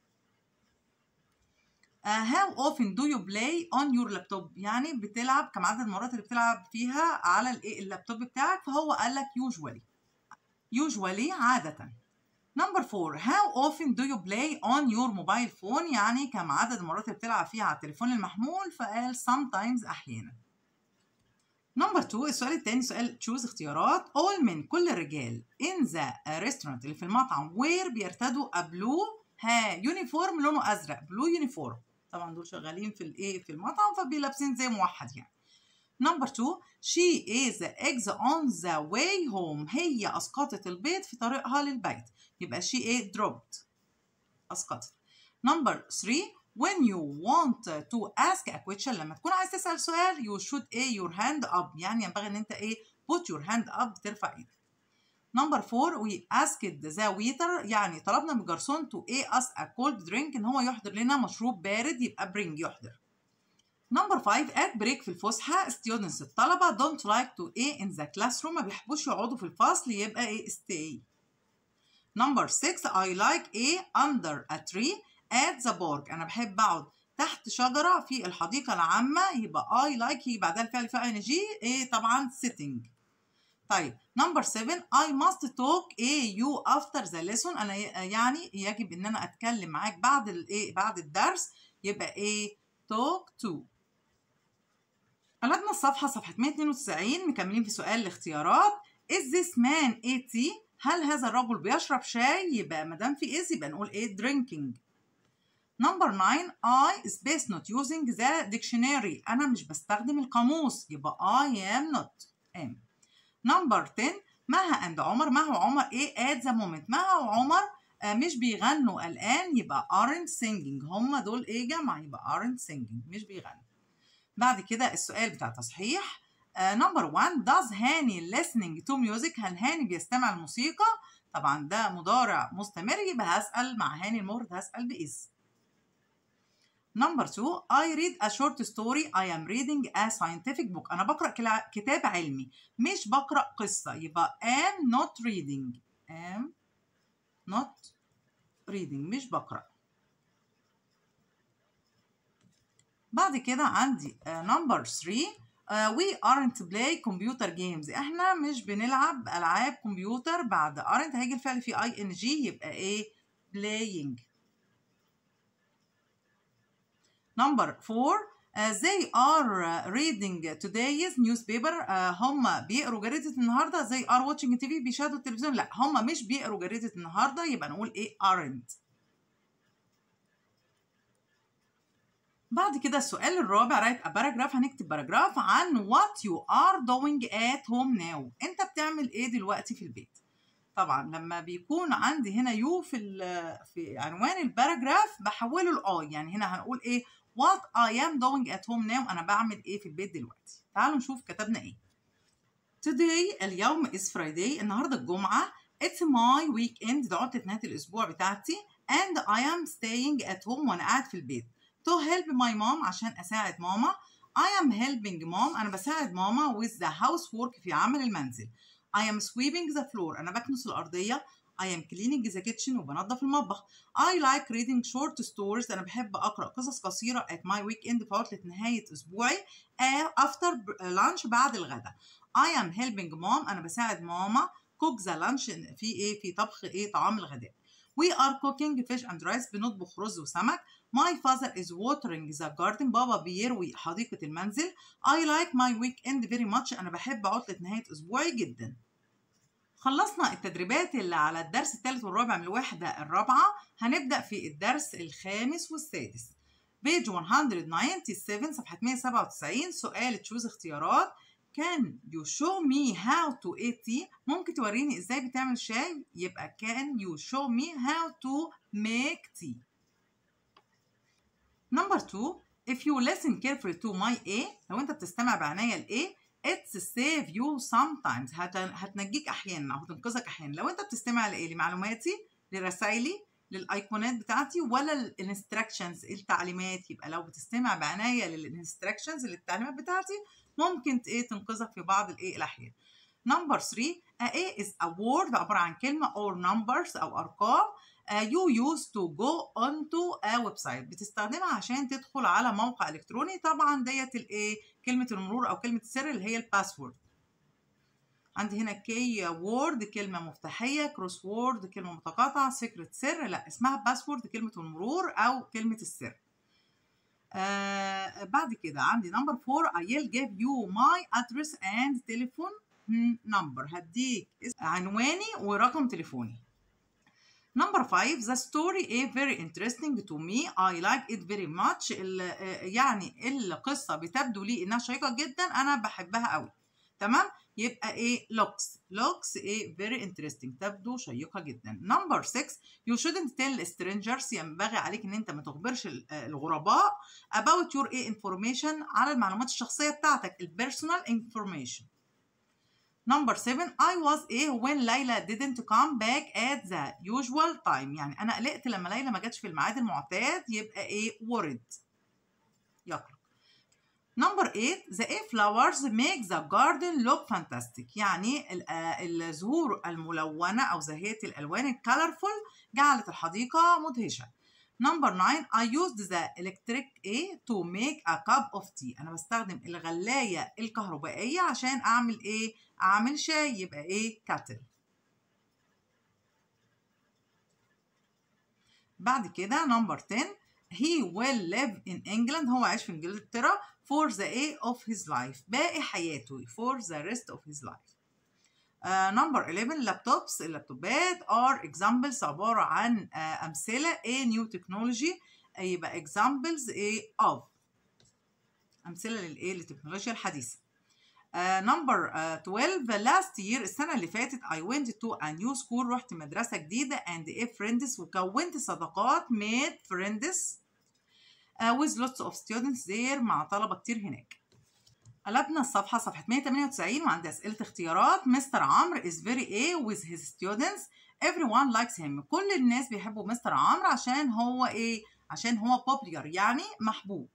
Uh, how often do you play on your laptop يعني بتلعب كم عدد المرات اللي بتلعب فيها على الايه اللابتوب بتاعك فهو قال لك usually usually عادة number four how often do you play on your mobile phone يعني كم عدد المرات اللي بتلعب فيها على التليفون المحمول فقال sometimes أحيانا نمبر 2 السؤال الثاني سؤال تشوز اختيارات all men كل الرجال in the restaurant اللي في المطعم where بيرتدوا a blue ها يونيفورم لونه ازرق بلو يونيفورم طبعا دول شغالين في الايه في المطعم فبيلابسين زي موحد يعني نمبر 2 she is the eggs on the way home هي اسقطت البيض في طريقها للبيت يبقى she ايه dropped اسقطت نمبر 3 when you want to ask a question لما تكون عايز تسأل سؤال you should ايه your hand up يعني ينبغي ان انت ايه put your hand up ترفع ايدك نمبر 4 we asked the waiter يعني طلبنا من الجرسون to ايه us a cold drink ان هو يحضر لنا مشروب بارد يبقى bring يحضر نمبر 5 at break في الفسحة students الطلبة don't like to ايه in the classroom ما بيحبوش يقعدوا في الفصل يبقى ايه stay نمبر 6 I like ايه under a tree at the park انا بحب اقعد تحت شجرة في الحديقة العامة يبقى I like هي بعدها الفعل فاعل جي ايه طبعا sitting طيب نمبر 7 I must talk a you after the lesson انا يعني يجب ان انا اتكلم معاك بعد الايه بعد الدرس يبقى ايه talk to قلبنا الصفحة صفحة 192 مكملين في سؤال الاختيارات is this man a tea هل هذا الرجل بيشرب شاي يبقى ما دام في is يبقى نقول ايه drinking نمبر 9 I space not using the dictionary أنا مش بستخدم القاموس يبقى I am not am نمبر 10 مها and عمر مها وعمر ايه at the moment مها وعمر آه مش بيغنوا الآن يبقى aren't singing هم دول ايه جمع يبقى aren't singing مش بيغنوا بعد كده السؤال بتاع تصحيح نمبر 1 does هاني listening to music هل هاني بيستمع الموسيقى طبعا ده مضارع مستمر يبقى هسأل مع هاني المفرد هسأل بإذ نمبر 2 I read a short story I am reading a scientific book أنا بقرأ كتاب علمي مش بقرأ قصة يبقى am not reading am not reading مش بقرأ بعد كده عندي نمبر uh, 3 uh, we aren't play computer games احنا مش بنلعب العاب كمبيوتر بعد aren't هيجي الفعل فيه اي ان جي يبقى ايه playing number 4 uh, they are reading today's newspaper uh, هم بيقروا جريدة النهاردة they are watching TV بيشاهدوا التلفزيون لا هم مش بيقروا جريدة النهاردة يبقى نقول ايه aren't بعد كده السؤال الرابع رايت a paragraph هنكتب باراجراف عن what you are doing at home now انت بتعمل ايه دلوقتي في البيت طبعا لما بيكون عندي هنا يو في في عنوان الباراجراف بحوله لاي يعني هنا هنقول ايه what I am doing at home now أنا بعمل إيه في البيت دلوقتي تعالوا نشوف كتبنا إيه today اليوم is Friday النهاردة الجمعة it's my weekend ده عطلة نهاية الأسبوع بتاعتي and I am staying at home وأنا قاعد في البيت to help my mom عشان أساعد ماما I am helping mom أنا بساعد ماما with the housework في عمل المنزل I am sweeping the floor أنا بكنس الأرضية I am cleaning the kitchen وبنظف المطبخ. I like reading short stories. أنا بحب أقرأ قصص قصيرة at my weekend في عطلة نهاية أسبوعي after lunch بعد الغداء. I am helping mom. أنا بساعد ماما cook the lunch في إيه في طبخ إيه طعام الغداء. We are cooking fish and rice بنطبخ رز وسمك. My father is watering the garden. بابا بيروي حديقة المنزل. I like my weekend very much. أنا بحب عطلة نهاية أسبوعي جداً. خلصنا التدريبات اللي على الدرس الثالث والرابع من الوحدة الرابعة هنبدأ في الدرس الخامس والسادس بيج 197 صفحة 197 سؤال تشوز اختيارات Can you show me how to eat tea؟ ممكن توريني ازاي بتعمل شاي؟ يبقى Can you show me how to make tea؟ Number two If you listen carefully to my A لو انت بتستمع بعناية ل A It's save you sometimes هت... هتنجيك احيانا او هتنقذك احيانا لو انت بتستمع لايه لمعلوماتي لرسائلي للايقونات بتاعتي ولا الانستراكشنز التعليمات يبقى لو بتستمع بعناية للانستراكشنز للتعليمات بتاعتي ممكن ايه تنقذك في بعض الايه الاحيان نمبر 3 a A is a word عبارة عن كلمة or numbers أو أرقام uh, you use to go onto a website بتستخدمها عشان تدخل على موقع إلكتروني طبعا ديت الإيه كلمة المرور أو كلمة السر اللي هي الباسورد عندي هنا كي وورد كلمة مفتاحية كروس وورد كلمة متقاطعة سيكريت سر لا اسمها باسورد كلمة المرور أو كلمة السر آه بعد كده عندي نمبر 4 I will give you my address and telephone number هديك عنواني ورقم تليفوني نمبر 5 the story is very interesting to me I like it very much يعني القصة بتبدو لي إنها شيقة جدا أنا بحبها قوي تمام يبقى ايه looks looks ايه very interesting تبدو شيقة جدا نمبر 6 you shouldn't tell strangers ينبغي عليك ان انت ما تخبرش الغرباء about your ايه information على المعلومات الشخصية بتاعتك البيرسونال information نمبر 7 I was ايه when ليلى didn't come back at the usual time يعني انا قلقت لما ليلى ما جاتش في الميعاد المعتاد يبقى ايه worried يقلق نمبر 8 the A flowers make the garden look fantastic يعني الزهور الملونة أو زاهية الألوان الكالرفول جعلت الحديقة مدهشة نمبر 9 I used the electric A to make a cup of tea أنا بستخدم الغلاية الكهربائية عشان أعمل إيه؟ أعمل شاي يبقى إيه؟ كاتل بعد كده نمبر 10 he will live in England هو عايش في انجلترا for the a of his life باقي حياته for the rest of his life نمبر uh, 11 لابتوبس اللابتوبات are examples عبارة عن uh, أمثلة a new technology يبقى examples ايه of امثله للايه للتكنولوجيا الحديثه نمبر uh, uh, 12 last year السنه اللي فاتت I went to a new school رحت مدرسه جديده and a friends وكونت صداقات made friends uh, with lots of students there مع طلبه كتير هناك قلبنا الصفحة صفحة 198 وعندي أسئلة اختيارات مستر عمرو is very A with his students everyone likes him كل الناس بيحبوا مستر عمرو عشان هو إيه عشان هو popular يعني محبوب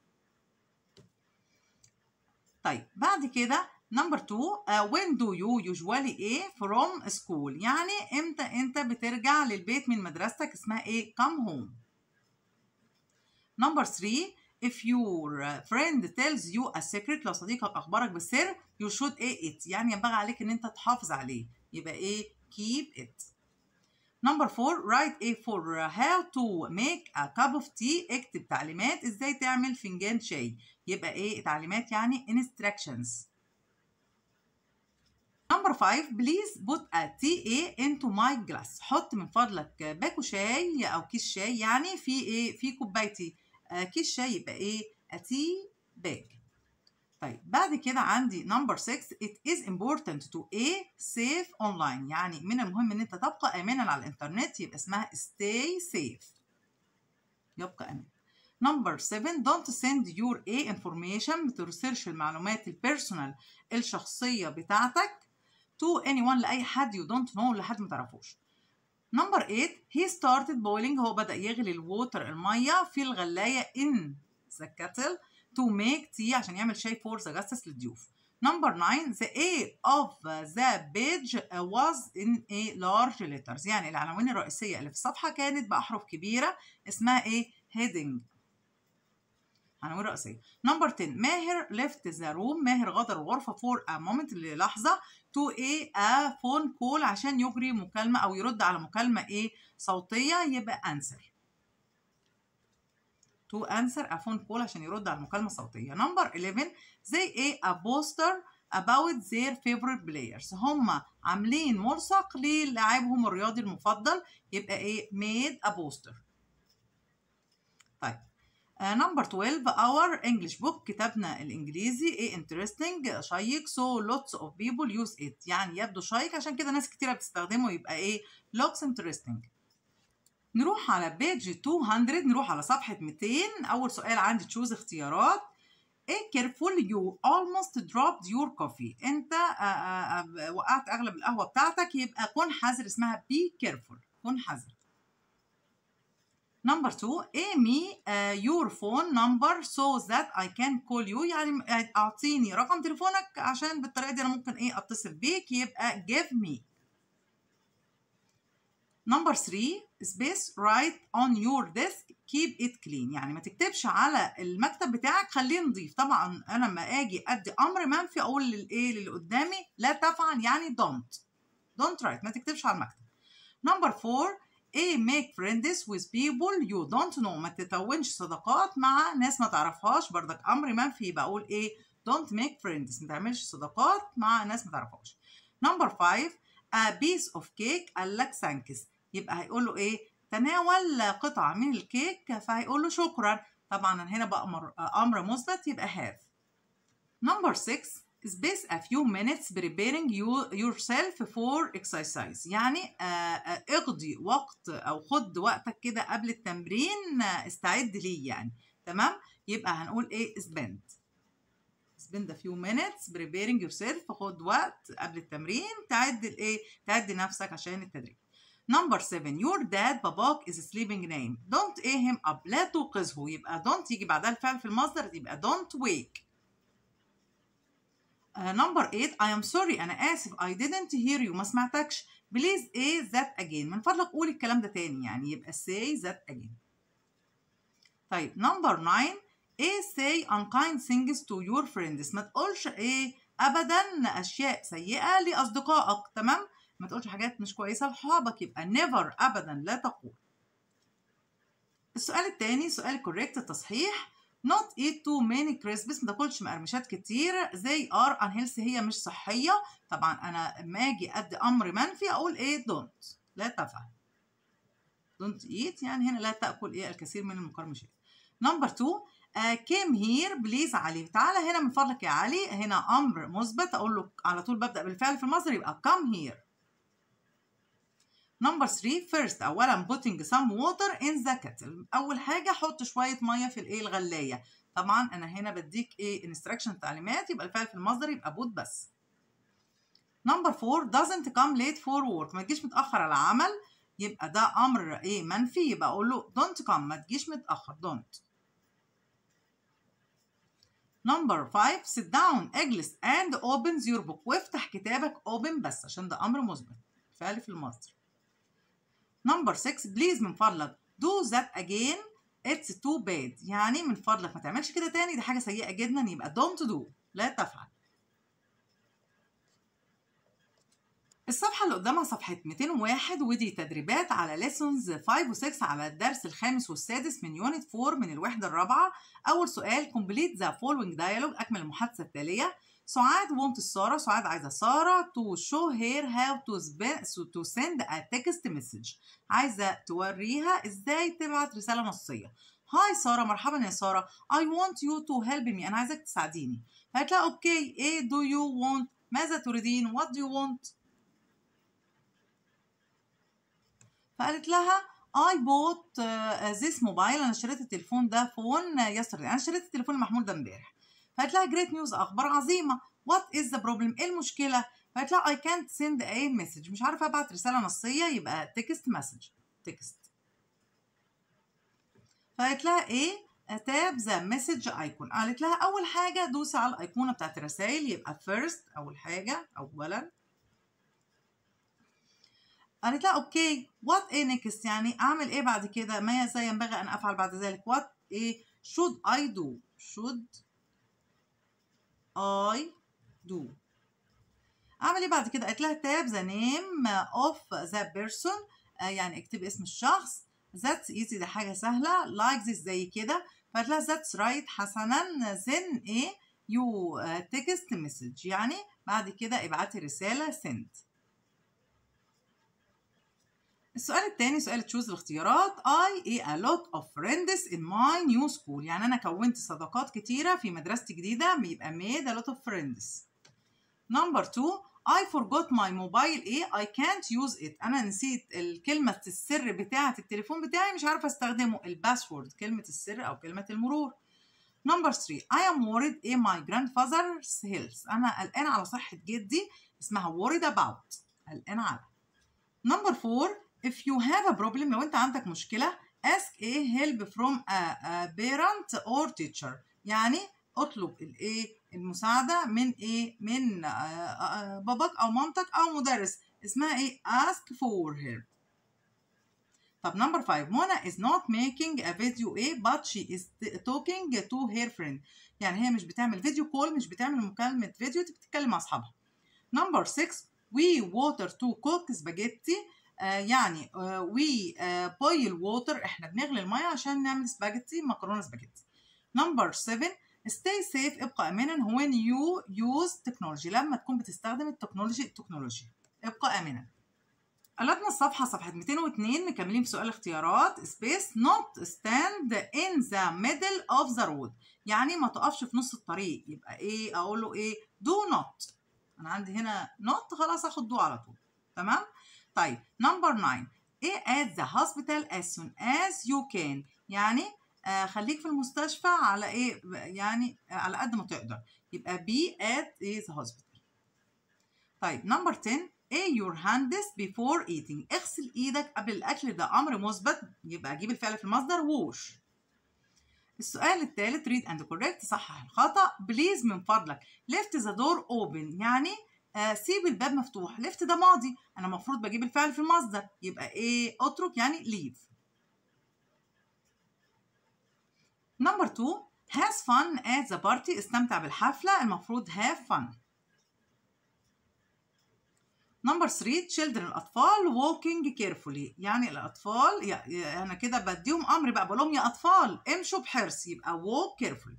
طيب بعد كده نمبر 2 uh, when do you usually ايه from school يعني امتى انت بترجع للبيت من مدرستك اسمها ايه come home نمبر 3 if your friend tells you a secret لو صديقك اخبرك بالسر you should ايه it يعني ينبغي عليك ان انت تحافظ عليه يبقى ايه keep it نمبر 4 write a for how to make a cup of tea اكتب تعليمات ازاي تعمل فنجان شاي يبقى ايه تعليمات يعني instructions نمبر 5 بليز put a tea into my glass حط من فضلك باكو شاي او كيس شاي يعني في ايه في كوبايتي آه كيس شاي يبقى ايه a tea bag طيب بعد كده عندي نمبر 6 it is important to a safe online يعني من المهم ان انت تبقى امنا على الانترنت يبقى اسمها stay safe يبقى امان نمبر 7 don't send your a information ما ترسلش المعلومات البيرسونال الشخصيه بتاعتك to anyone لاي حد you don't know لحد ما تعرفوش نمبر 8 he started boiling هو بدأ يغلي الووتر المية في الغلاية in the kettle to make tea عشان يعمل شاي for the guests للضيوف نمبر 9 the A of the page was in a large letters يعني العناوين الرئيسية اللي في الصفحة كانت بأحرف كبيرة اسمها ايه heading عناوين رئيسية نمبر 10 ماهر left the room ماهر غادر الغرفة for a moment للحظة to a, a phone call عشان يجري مكالمة أو يرد على مكالمة ايه صوتية يبقى answer to answer a phone call عشان يرد على المكالمة الصوتية نمبر 11 they a, a poster about their favorite players هم عاملين ملصق للاعبهم الرياضي المفضل يبقى ايه made a poster طيب نمبر uh, 12 our English book كتابنا الانجليزي ايه interesting شيق so lots of people use it يعني يبدو شيق عشان كده ناس كتيرة بتستخدمه يبقى ايه looks interesting نروح على بيج 200 نروح على صفحة 200 أول سؤال عندي تشوز اختيارات ايه careful you almost dropped your coffee انت آآ آآ وقعت اغلب القهوة بتاعتك يبقى كن حذر اسمها be careful كن حذر نمبر 2 ايمي يور فون نمبر so that I can call you يعني اعطيني رقم تليفونك عشان بالطريقة دي انا ممكن ايه اتصل بيك يبقى give me نمبر 3 space write on your desk keep it clean يعني ما تكتبش على المكتب بتاعك خليه نظيف طبعا انا لما اجي ادي امر منفي اقول للايه للي قدامي لا تفعل يعني don't don't write ما تكتبش على المكتب نمبر 4 A make friends with people you don't know ما تتونش صداقات مع ناس ما تعرفهاش بردك امر منفي يبقى اقول ايه don't make friends ما تعملش صداقات مع ناس ما تعرفهاش نمبر 5 a piece of cake قال لك thanks يبقى هيقول له ايه تناول قطعة من الكيك فهيقول له شكرا طبعا هنا بأمر أمر مثبت يبقى have number 6 space a few minutes preparing you yourself for exercise يعني اقضي وقت أو خد وقتك كده قبل التمرين استعد ليه يعني تمام يبقى هنقول ايه spend spend a few minutes preparing yourself خد وقت قبل التمرين تعد الايه تعد نفسك عشان التدريب نمبر 7 your dad باباك is sleeping name don't ايه him up لا توقظه يبقى don't يجي بعدها الفعل في المصدر يبقى don't wake نمبر uh, 8 I am sorry أنا آسف I didn't hear you ما سمعتكش please ايه that again من فضلك قول الكلام ده تاني يعني يبقى say that again طيب نمبر 9 ايه say unkind things to your friends ما تقولش ايه ابدا اشياء سيئه لاصدقائك تمام ما تقولش حاجات مش كويسه لصحابك يبقى never ابدا لا تقول السؤال الثاني سؤال correct التصحيح not eat too many crisps ما تاكلش مقرمشات كتير they are unhealthy هي مش صحيه طبعا انا لما اجي ادي امر منفي اقول ايه don't لا تفعل don't eat يعني هنا لا تاكل ايه الكثير من المقرمشات نمبر 2 كيم هير بليز علي تعالى هنا من فضلك يا علي هنا امر مثبت اقول له على طول ببدا بالفعل في المصدر يبقى come here نمبر 3 first اولا putting some water in the kettle اول حاجه حط شويه ميه في الايه الغلايه طبعا انا هنا بديك ايه انستراكشن تعليمات يبقى الفعل في المصدر يبقى بوت بس نمبر 4 doesn't come late for work ما تجيش متاخر على العمل يبقى ده امر ايه منفي يبقى اقول له don't come ما تجيش متاخر don't نمبر 5 sit down اجلس and opens your book وافتح كتابك open بس عشان ده امر مثبت فعل في المصدر نمبر 6 بليز من فضلك do that again it's too bad يعني من فضلك ما تعملش كده تاني دي حاجه سيئه جدا يبقى don't do لا تفعل الصفحة اللي قدامها صفحة 201 ودي تدريبات على lessons 5 و 6 على الدرس الخامس والسادس من يونت 4 من الوحدة الرابعة أول سؤال complete the following dialogue أكمل المحادثة التالية سعاد wants سارة سعاد عايزة سارة to show her how to, to send a text message عايزة توريها ازاي تبعت رسالة نصية هاي سارة مرحبا يا سارة I want you to help me أنا عايزك تساعديني فقالت لها أوكي إيه do you want ماذا تريدين what do you want فقالت لها I bought uh, this mobile أنا اشتريت التليفون ده فون yesterday أنا اشتريت التليفون المحمول ده امبارح فقالت لها great news أخبار عظيمة what is the problem إيه المشكلة فقالت لها I can't send a message مش عارفة أبعت رسالة نصية يبقى text message text فقالت لها إيه تاب ذا مسج ايكون قالت لها اول حاجه دوسي على الايقونه بتاعت الرسائل يبقى first اول حاجه اولا قالت لها اوكي وات ايه نيكست يعني اعمل ايه بعد كده ماذا ينبغي ان افعل بعد ذلك وات ايه should I do should I do اعمل ايه بعد كده قالت لها تاب ذا نيم اوف ذا بيرسون يعني اكتبي اسم الشخص that's easy ده حاجه سهله like this زي كده فقالت لها that's right حسنا then ايه you text message يعني بعد كده ابعتي رساله send السؤال الثاني سؤال تشوز الاختيارات I a a lot of friends in my new school يعني أنا كونت صداقات كتيرة في مدرستي جديدة يبقى made a lot of friends number two I forgot my mobile ايه I can't use it أنا نسيت الكلمة السر بتاعة التليفون بتاعي مش عارفة استخدمه الباسورد كلمة السر أو كلمة المرور number three I am worried ايه my grandfather's health أنا قلقان على صحة جدي اسمها worried about قلقان على number four if you have a problem لو انت عندك مشكلة ask a help from a, a parent or teacher يعني اطلب الايه المساعدة من ايه من باباك او مامتك او مدرس اسمها ايه ask for help طب نمبر 5 منى is not making a video ايه but she is talking to her friend يعني هي مش بتعمل فيديو كول مش بتعمل مكالمة فيديو بتتكلم مع اصحابها نمبر 6 we water to cook spaghetti آه يعني وي بويل ووتر احنا بنغلي الميه عشان نعمل سباجيتي مكرونه سباجيتي نمبر 7 stay safe ابقى امنا when you use technology لما تكون بتستخدم التكنولوجي التكنولوجيا ابقى امنا قلبنا الصفحة صفحة 202 مكملين في سؤال اختيارات space not stand in the middle of the road يعني ما تقفش في نص الطريق يبقى ايه اقول له ايه do not انا عندي هنا not خلاص اخد do على طول تمام طيب نمبر 9 ايه at the hospital as soon as you can يعني آه خليك في المستشفى على ايه يعني على قد ما تقدر يبقى be at the hospital طيب نمبر 10 ايه your hands before eating اغسل ايدك قبل الاكل ده امر مثبت يبقى اجيب الفعل في المصدر wash السؤال الثالث read and correct صحح الخطأ بليز من فضلك left the door open يعني آه سيب الباب مفتوح ليفت ده ماضي انا المفروض بجيب الفعل في المصدر يبقى ايه اترك يعني leave نمبر 2 has fun at the party استمتع بالحفلة المفروض have fun نمبر 3 children الأطفال walking carefully يعني الأطفال يعني أنا كده بديهم أمر بقى بقول لهم يا أطفال امشوا بحرص يبقى walk carefully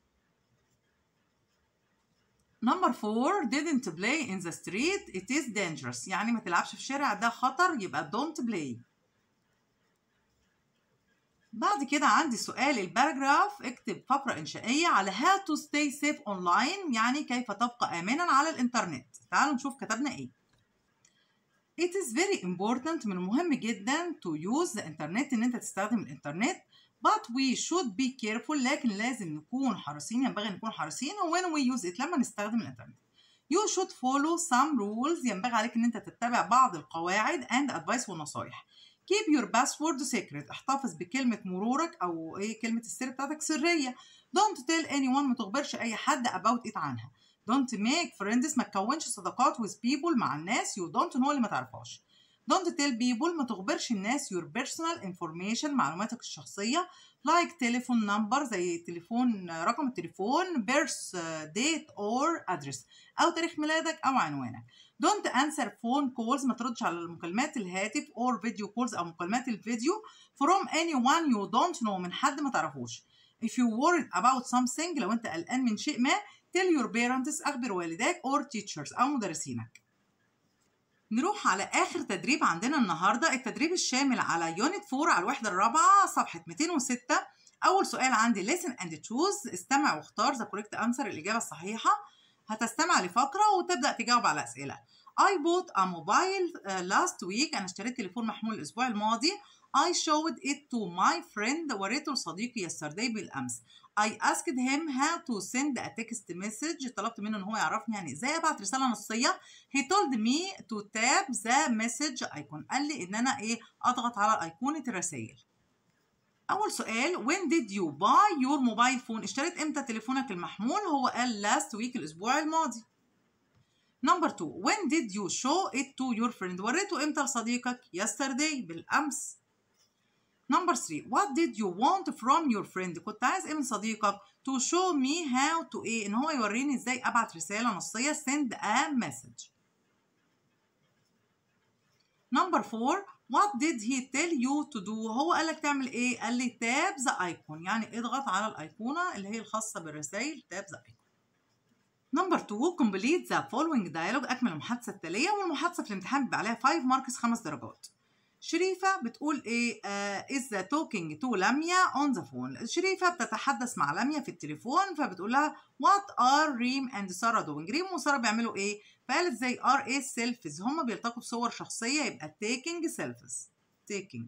نمبر 4 didn't play in the street it is dangerous يعني ما تلعبش في الشارع ده خطر يبقى don't play بعد كده عندي سؤال الباراجراف اكتب فقرة إنشائية على how to stay safe online يعني كيف تبقى آمنا على الإنترنت تعالوا نشوف كتبنا إيه It is very important من المهم جدا to use the internet إن أنت تستخدم الإنترنت but we should be careful لكن لازم نكون حريصين ينبغي نكون حريصين when we use it لما نستخدم الإنترنت You should follow some rules ينبغي عليك إن أنت تتبع بعض القواعد and advice ونصايح keep your password secret احتفظ بكلمة مرورك أو إيه كلمة السر بتاعتك سرية don't tell anyone ما تخبرش أي حد about it عنها don't make friends ما تكونش صداقات with people مع الناس you don't know اللي ما تعرفهاش don't tell people ما تخبرش الناس your personal information معلوماتك الشخصية like telephone number زي تليفون رقم التليفون birth date or address أو تاريخ ميلادك أو عنوانك don't answer phone calls ما تردش على مكالمات الهاتف or video calls أو مكالمات الفيديو from anyone you don't know من حد ما تعرفوش if you worried about something لو أنت قلقان من شيء ما tell your parents أخبر والداك or teachers أو مدرسينك نروح على آخر تدريب عندنا النهاردة التدريب الشامل على يونت 4 على الوحدة الرابعة صفحة 206 أول سؤال عندي listen and choose استمع واختار the correct answer الإجابة الصحيحة هتستمع لفقرة وتبدأ تجاوب على أسئلة I bought a mobile uh, last week أنا اشتريت تليفون محمول الأسبوع الماضي I showed it to my friend وريته لصديقي yesterday بالأمس I asked him how to send a text message طلبت منه ان هو يعرفني يعني ازاي ابعت رساله نصيه he told me to tap the message icon قال لي ان انا ايه اضغط على ايقونه الرسائل اول سؤال when did you buy your mobile phone اشتريت امتى تليفونك المحمول هو قال last week الاسبوع الماضي نمبر 2 when did you show it to your friend وريته امتى لصديقك yesterday بالامس نمبر 3 what did you want from your friend كنت عايز ايه من صديقك to show me how to ايه ان هو يوريني ازاي ابعت رساله نصيه send a message نمبر 4 what did he tell you to do هو قال لك تعمل ايه قال لي tap the icon يعني اضغط على الايقونه اللي هي الخاصه بالرسائل tap the icon نمبر 2 complete the following dialogue اكمل المحادثه التاليه والمحادثه في الامتحان بيبقى عليها 5 ماركس 5 درجات شريفة بتقول إيه uh, is talking to لميا on the phone شريفة بتتحدث مع لميا في التليفون فبتقول لها what are ريم and سارة doing ريم وسارة بيعملوا إيه فقالت زي are إيه selfies هما بيلتقوا بصور شخصية يبقى taking selfies taking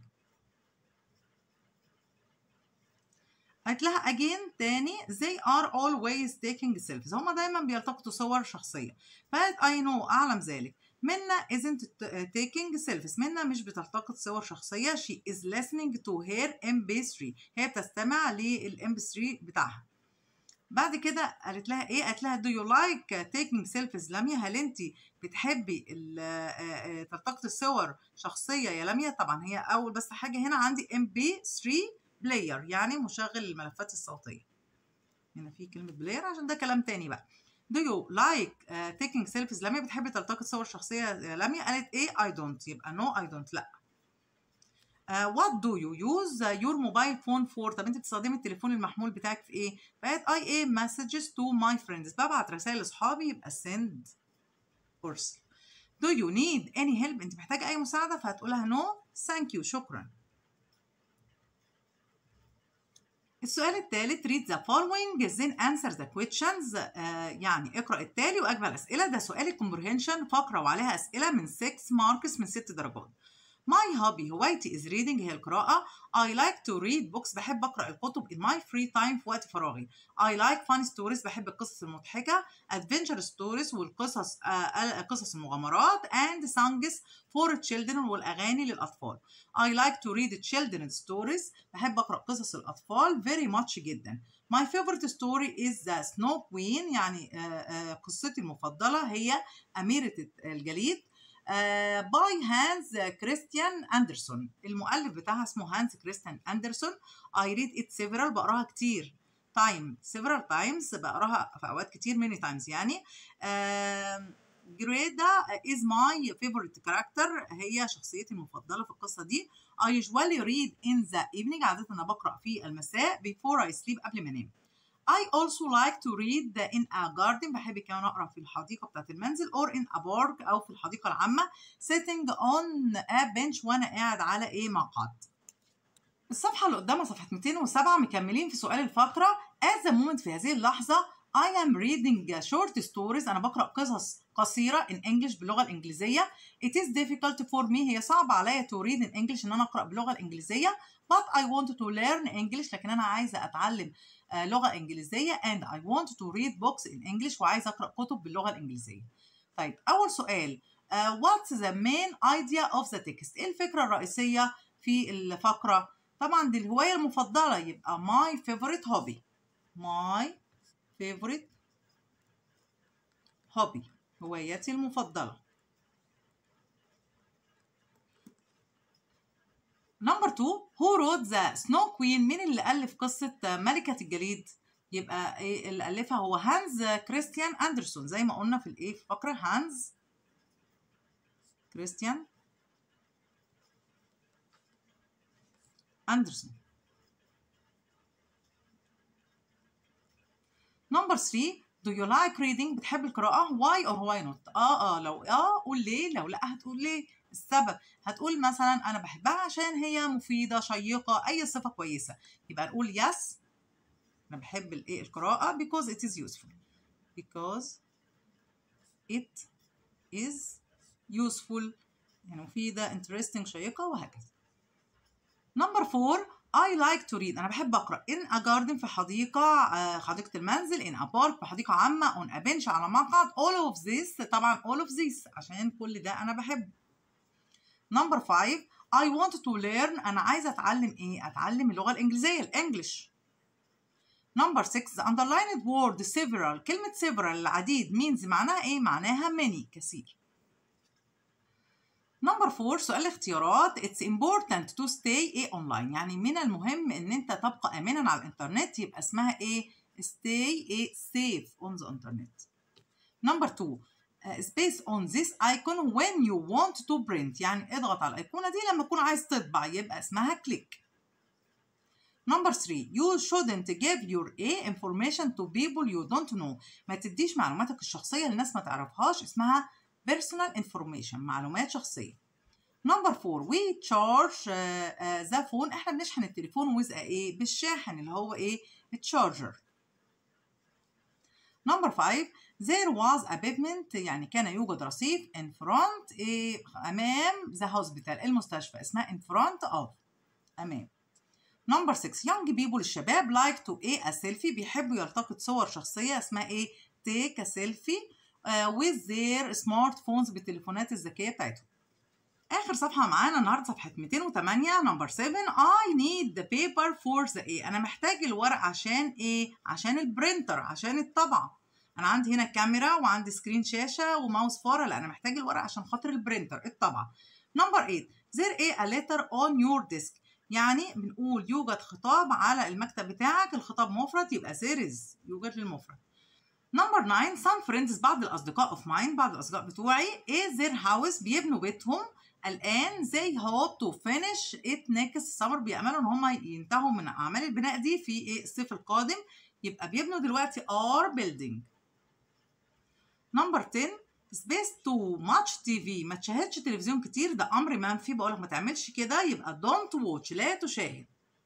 قالت لها again تاني they are always taking selfies هما دايما بيلتقطوا صور شخصية فقالت I know أعلم ذلك منا isn't taking selfies منا مش بتلتقط صور شخصية she is listening to her mp3 هي بتستمع للmp3 بتاعها بعد كده قالت لها ايه قالت لها do you like taking selfies لميا هل انت بتحبي تلتقط الصور شخصية يا لميا طبعا هي اول بس حاجة هنا عندي mp3 بلاير يعني مشغل الملفات الصوتية هنا في كلمة بلاير عشان ده كلام تاني بقى Do you like uh, taking selfies لميا بتحبي تلتقط صور شخصية يا لميا قالت ايه I don't يبقى no I don't لا uh, what do you use uh, your mobile phone for طب انت بتستخدمي التليفون المحمول بتاعك في ايه فقالت I ايه messages to my friends ببعت رسائل لاصحابي يبقى send ارسل do you need any help انت محتاجة اي مساعدة فهتقولها no thank you شكرا السؤال الثالث read the following then answer the questions آه يعني اقرأ التالي واجمع الأسئلة ده سؤال الكومبرهنشن فقرة وعليها أسئلة من 6 ماركس من 6 درجات My hobby هوايتي is reading هي القراءة I like to read books بحب أقرأ الكتب in my free time في وقت فراغي I like fun stories بحب القصص المضحكة adventure stories والقصص آه قصص المغامرات and songs for children والأغاني للأطفال I like to read children's stories بحب أقرأ قصص الأطفال very much جدا My favorite story is the Snow Queen يعني آه آه قصتي المفضلة هي أميرة الجليد باي هانز كريستيان اندرسون المؤلف بتاعها اسمه هانز كريستيان اندرسون I read it several بقراها كتير time several times بقراها في اوقات كتير many times يعني جريدا is my favorite character هي شخصيتي المفضلة في القصة دي I usually read in the evening عادة أنا بقرأ في المساء before I sleep قبل ما أنام I also like to read in a garden بحب كمان أقرأ في الحديقة بتاعت المنزل or in a park أو في الحديقة العامة sitting on a bench وأنا قاعد على إيه مقعد الصفحة اللي قدامها صفحة 207 مكملين في سؤال الفقرة at the moment في هذه اللحظة I am reading short stories أنا بقرأ قصص قصيرة in English باللغة الإنجليزية It is difficult for me هي صعبة عليا to read in English إن أنا أقرأ باللغة الإنجليزية but I want to learn English لكن أنا عايزة أتعلم آه، لغة إنجليزية and I want to read books in English وعايزة أقرأ كتب باللغة الإنجليزية طيب أول سؤال uh, what's the main idea of the text إيه الفكرة الرئيسية في الفقرة طبعا دي الهواية المفضلة يبقى my favorite hobby my favorite hobby هوايتي المفضلة نمبر 2 who wrote the snow queen مين اللي ألف قصة ملكة الجليد يبقى ايه اللي ألفها هو هانز كريستيان أندرسون زي ما قلنا في الايه في الفقرة هانز كريستيان أندرسون نمبر 3 Do you like reading؟ بتحب القراءة؟ Why or why not؟ اه اه لو اه قول ليه لو لا هتقول ليه السبب هتقول مثلا انا بحبها عشان هي مفيدة شيقة اي صفة كويسة يبقى نقول yes انا بحب الايه القراءة because it is useful because it is useful يعني مفيدة interesting شيقة وهكذا نمبر 4 I like to read أنا بحب أقرأ in a garden في حديقة آه، حديقة المنزل in a park في حديقة عامة on a bench على مقعد all of this طبعا all of this عشان كل ده أنا بحبه نمبر 5 I want to learn أنا عايزة أتعلم إيه؟ أتعلم اللغة الإنجليزية الإنجليش نمبر 6 the underlined word several كلمة several العديد means معناها إيه؟ معناها many كثير نمبر 4 سؤال الاختيارات it's important to stay ايه online يعني من المهم ان انت تبقى امنا على الانترنت يبقى اسمها ايه stay ايه safe on the internet نمبر 2 uh, space on this icon when you want to print يعني اضغط على الايقونه دي لما تكون عايز تطبع يبقى اسمها click نمبر 3 you shouldn't give your a information to people you don't know ما تديش معلوماتك الشخصيه للناس ما تعرفهاش اسمها personal information معلومات شخصية نمبر 4 we charge ذا uh, phone احنا بنشحن التليفون with ايه بالشاحن اللي هو ايه التشارجر نمبر 5 there was a pavement يعني كان يوجد رصيف in front إيه أمام the hospital المستشفى اسمها in front of أمام نمبر 6 young people الشباب like to ايه a selfie بيحبوا يلتقط صور شخصية اسمها ايه take a selfie uh, with their smartphones بالتليفونات الذكية بتاعتهم آخر صفحة معانا النهاردة صفحة 208 نمبر 7 I need the paper for the إيه أنا محتاج الورق عشان إيه عشان البرينتر عشان الطبعة أنا عندي هنا كاميرا وعندي سكرين شاشة وماوس فارة لا أنا محتاج الورق عشان خاطر البرينتر الطبعة نمبر 8 there a, a letter on your desk يعني بنقول يوجد خطاب على المكتب بتاعك الخطاب مفرد يبقى there is يوجد للمفرد نمبر 9 some friends بعض الأصدقاء of mine بعض الأصدقاء بتوعي is their house بيبنوا بيتهم الآن they hope to finish it next summer بيأملوا إن هم ينتهوا من أعمال البناء دي في الصيف القادم يبقى بيبنوا دلوقتي are building نمبر 10 space too much TV ما تشاهدش تلفزيون كتير ده أمر منفي بقولك ما تعملش كده يبقى don't watch لا تشاهد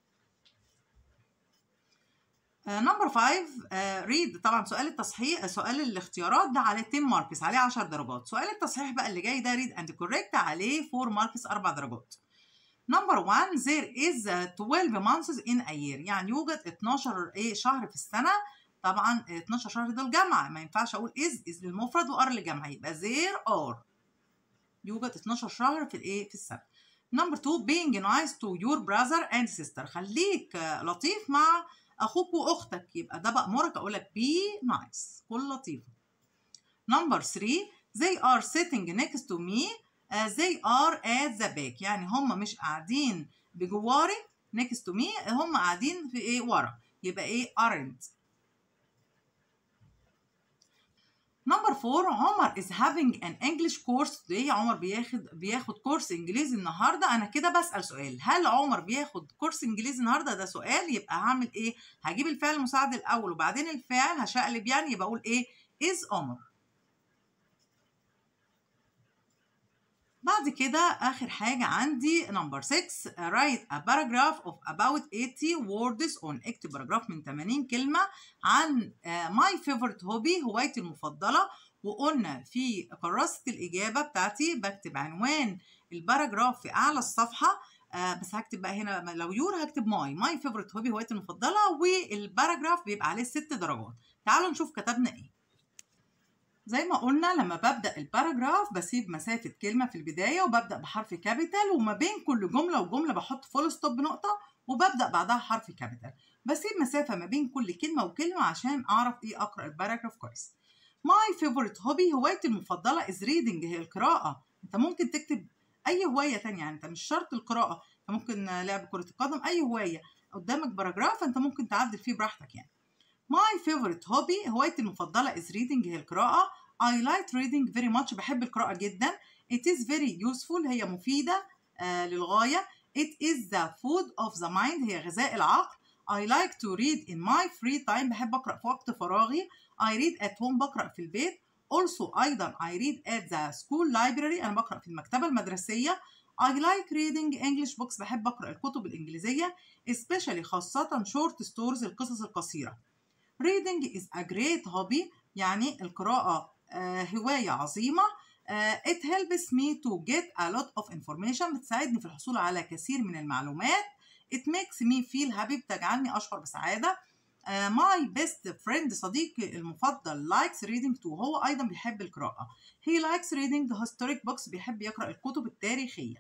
نمبر 5 ريد طبعا سؤال التصحيح سؤال الاختيارات ده عليه 10 ماركس عليه 10 درجات سؤال التصحيح بقى اللي جاي ده ريد اند كوريكت عليه 4 ماركس 4 درجات نمبر 1 there is 12 months in a year يعني يوجد 12 ايه شهر في السنه طبعا 12 شهر دول جمع ما ينفعش اقول is is للمفرد وار للجمع يبقى there are يوجد 12 شهر في الايه في السنه نمبر 2 being nice to your brother and sister خليك لطيف مع اخوك واختك يبقى ده بامرك اقول لك be nice كن لطيفه نمبر 3 they are sitting next to me uh, they are at the back يعني هم مش قاعدين بجواري next to me هم قاعدين في ايه ورا يبقى ايه aren't نمبر 4 عمر is having an English course today عمر بياخد بياخد كورس انجليزي النهارده انا كده بسأل سؤال هل عمر بياخد كورس انجليزي النهارده ده سؤال يبقى هعمل ايه هجيب الفعل المساعد الاول وبعدين الفعل هشقلب يعني يبقى اقول ايه is عمر بعد كده آخر حاجة عندي نمبر 6 write a paragraph of about 80 words on اكتب باراجراف من 80 كلمة عن uh, my favorite hobby هوايتي المفضلة وقلنا في كراسة الإجابة بتاعتي بكتب عنوان الباراجراف في أعلى الصفحة آه بس هكتب بقى هنا لو يور هكتب ماي ماي فيفورت هوبي هوايتي المفضلة والباراجراف بيبقى عليه ست درجات تعالوا نشوف كتبنا ايه زي ما قلنا لما ببدأ الباراجراف بسيب مسافة كلمة في البداية وببدأ بحرف كابيتال وما بين كل جملة وجملة بحط فول ستوب نقطة وببدأ بعدها حرف كابيتال بسيب مسافة ما بين كل كلمة وكلمة عشان أعرف إيه أقرأ الباراجراف كويس ماي فيفورت هوبي هوايتي المفضلة از ريدنج هي القراءة أنت ممكن تكتب أي هواية تانية يعني أنت مش شرط القراءة أنت ممكن لعب كرة القدم أي هواية قدامك باراجراف أنت ممكن تعدل فيه براحتك يعني ماي فيفورت هوبي هوايتي المفضلة is reading هي القراءة I like reading very much بحب القراءة جدا It is very useful هي مفيدة آه للغاية It is the food of the mind هي غذاء العقل I like to read in my free time بحب أقرأ في وقت فراغي I read at home بقرأ في البيت Also أيضا I read at the school library أنا بقرأ في المكتبة المدرسية I like reading English books بحب أقرأ الكتب الإنجليزية especially خاصة short stories القصص القصيرة Reading is a great hobby يعني القراءة آه هواية عظيمة آه it helps me to get a lot of information بتساعدني في الحصول على كثير من المعلومات it makes me feel happy بتجعلني أشعر بسعادة آه my best friend صديقي المفضل likes reading too هو أيضا بيحب القراءة he likes reading historic books بيحب يقرأ الكتب التاريخية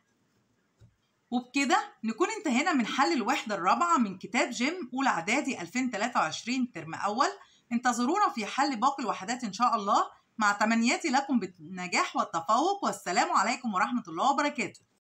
وبكده نكون انتهينا من حل الوحدة الرابعة من كتاب جيم أولى إعدادي 2023 ترم أول انتظرونا في حل باقي الوحدات إن شاء الله مع تمنياتي لكم بالنجاح والتفوق والسلام عليكم ورحمة الله وبركاته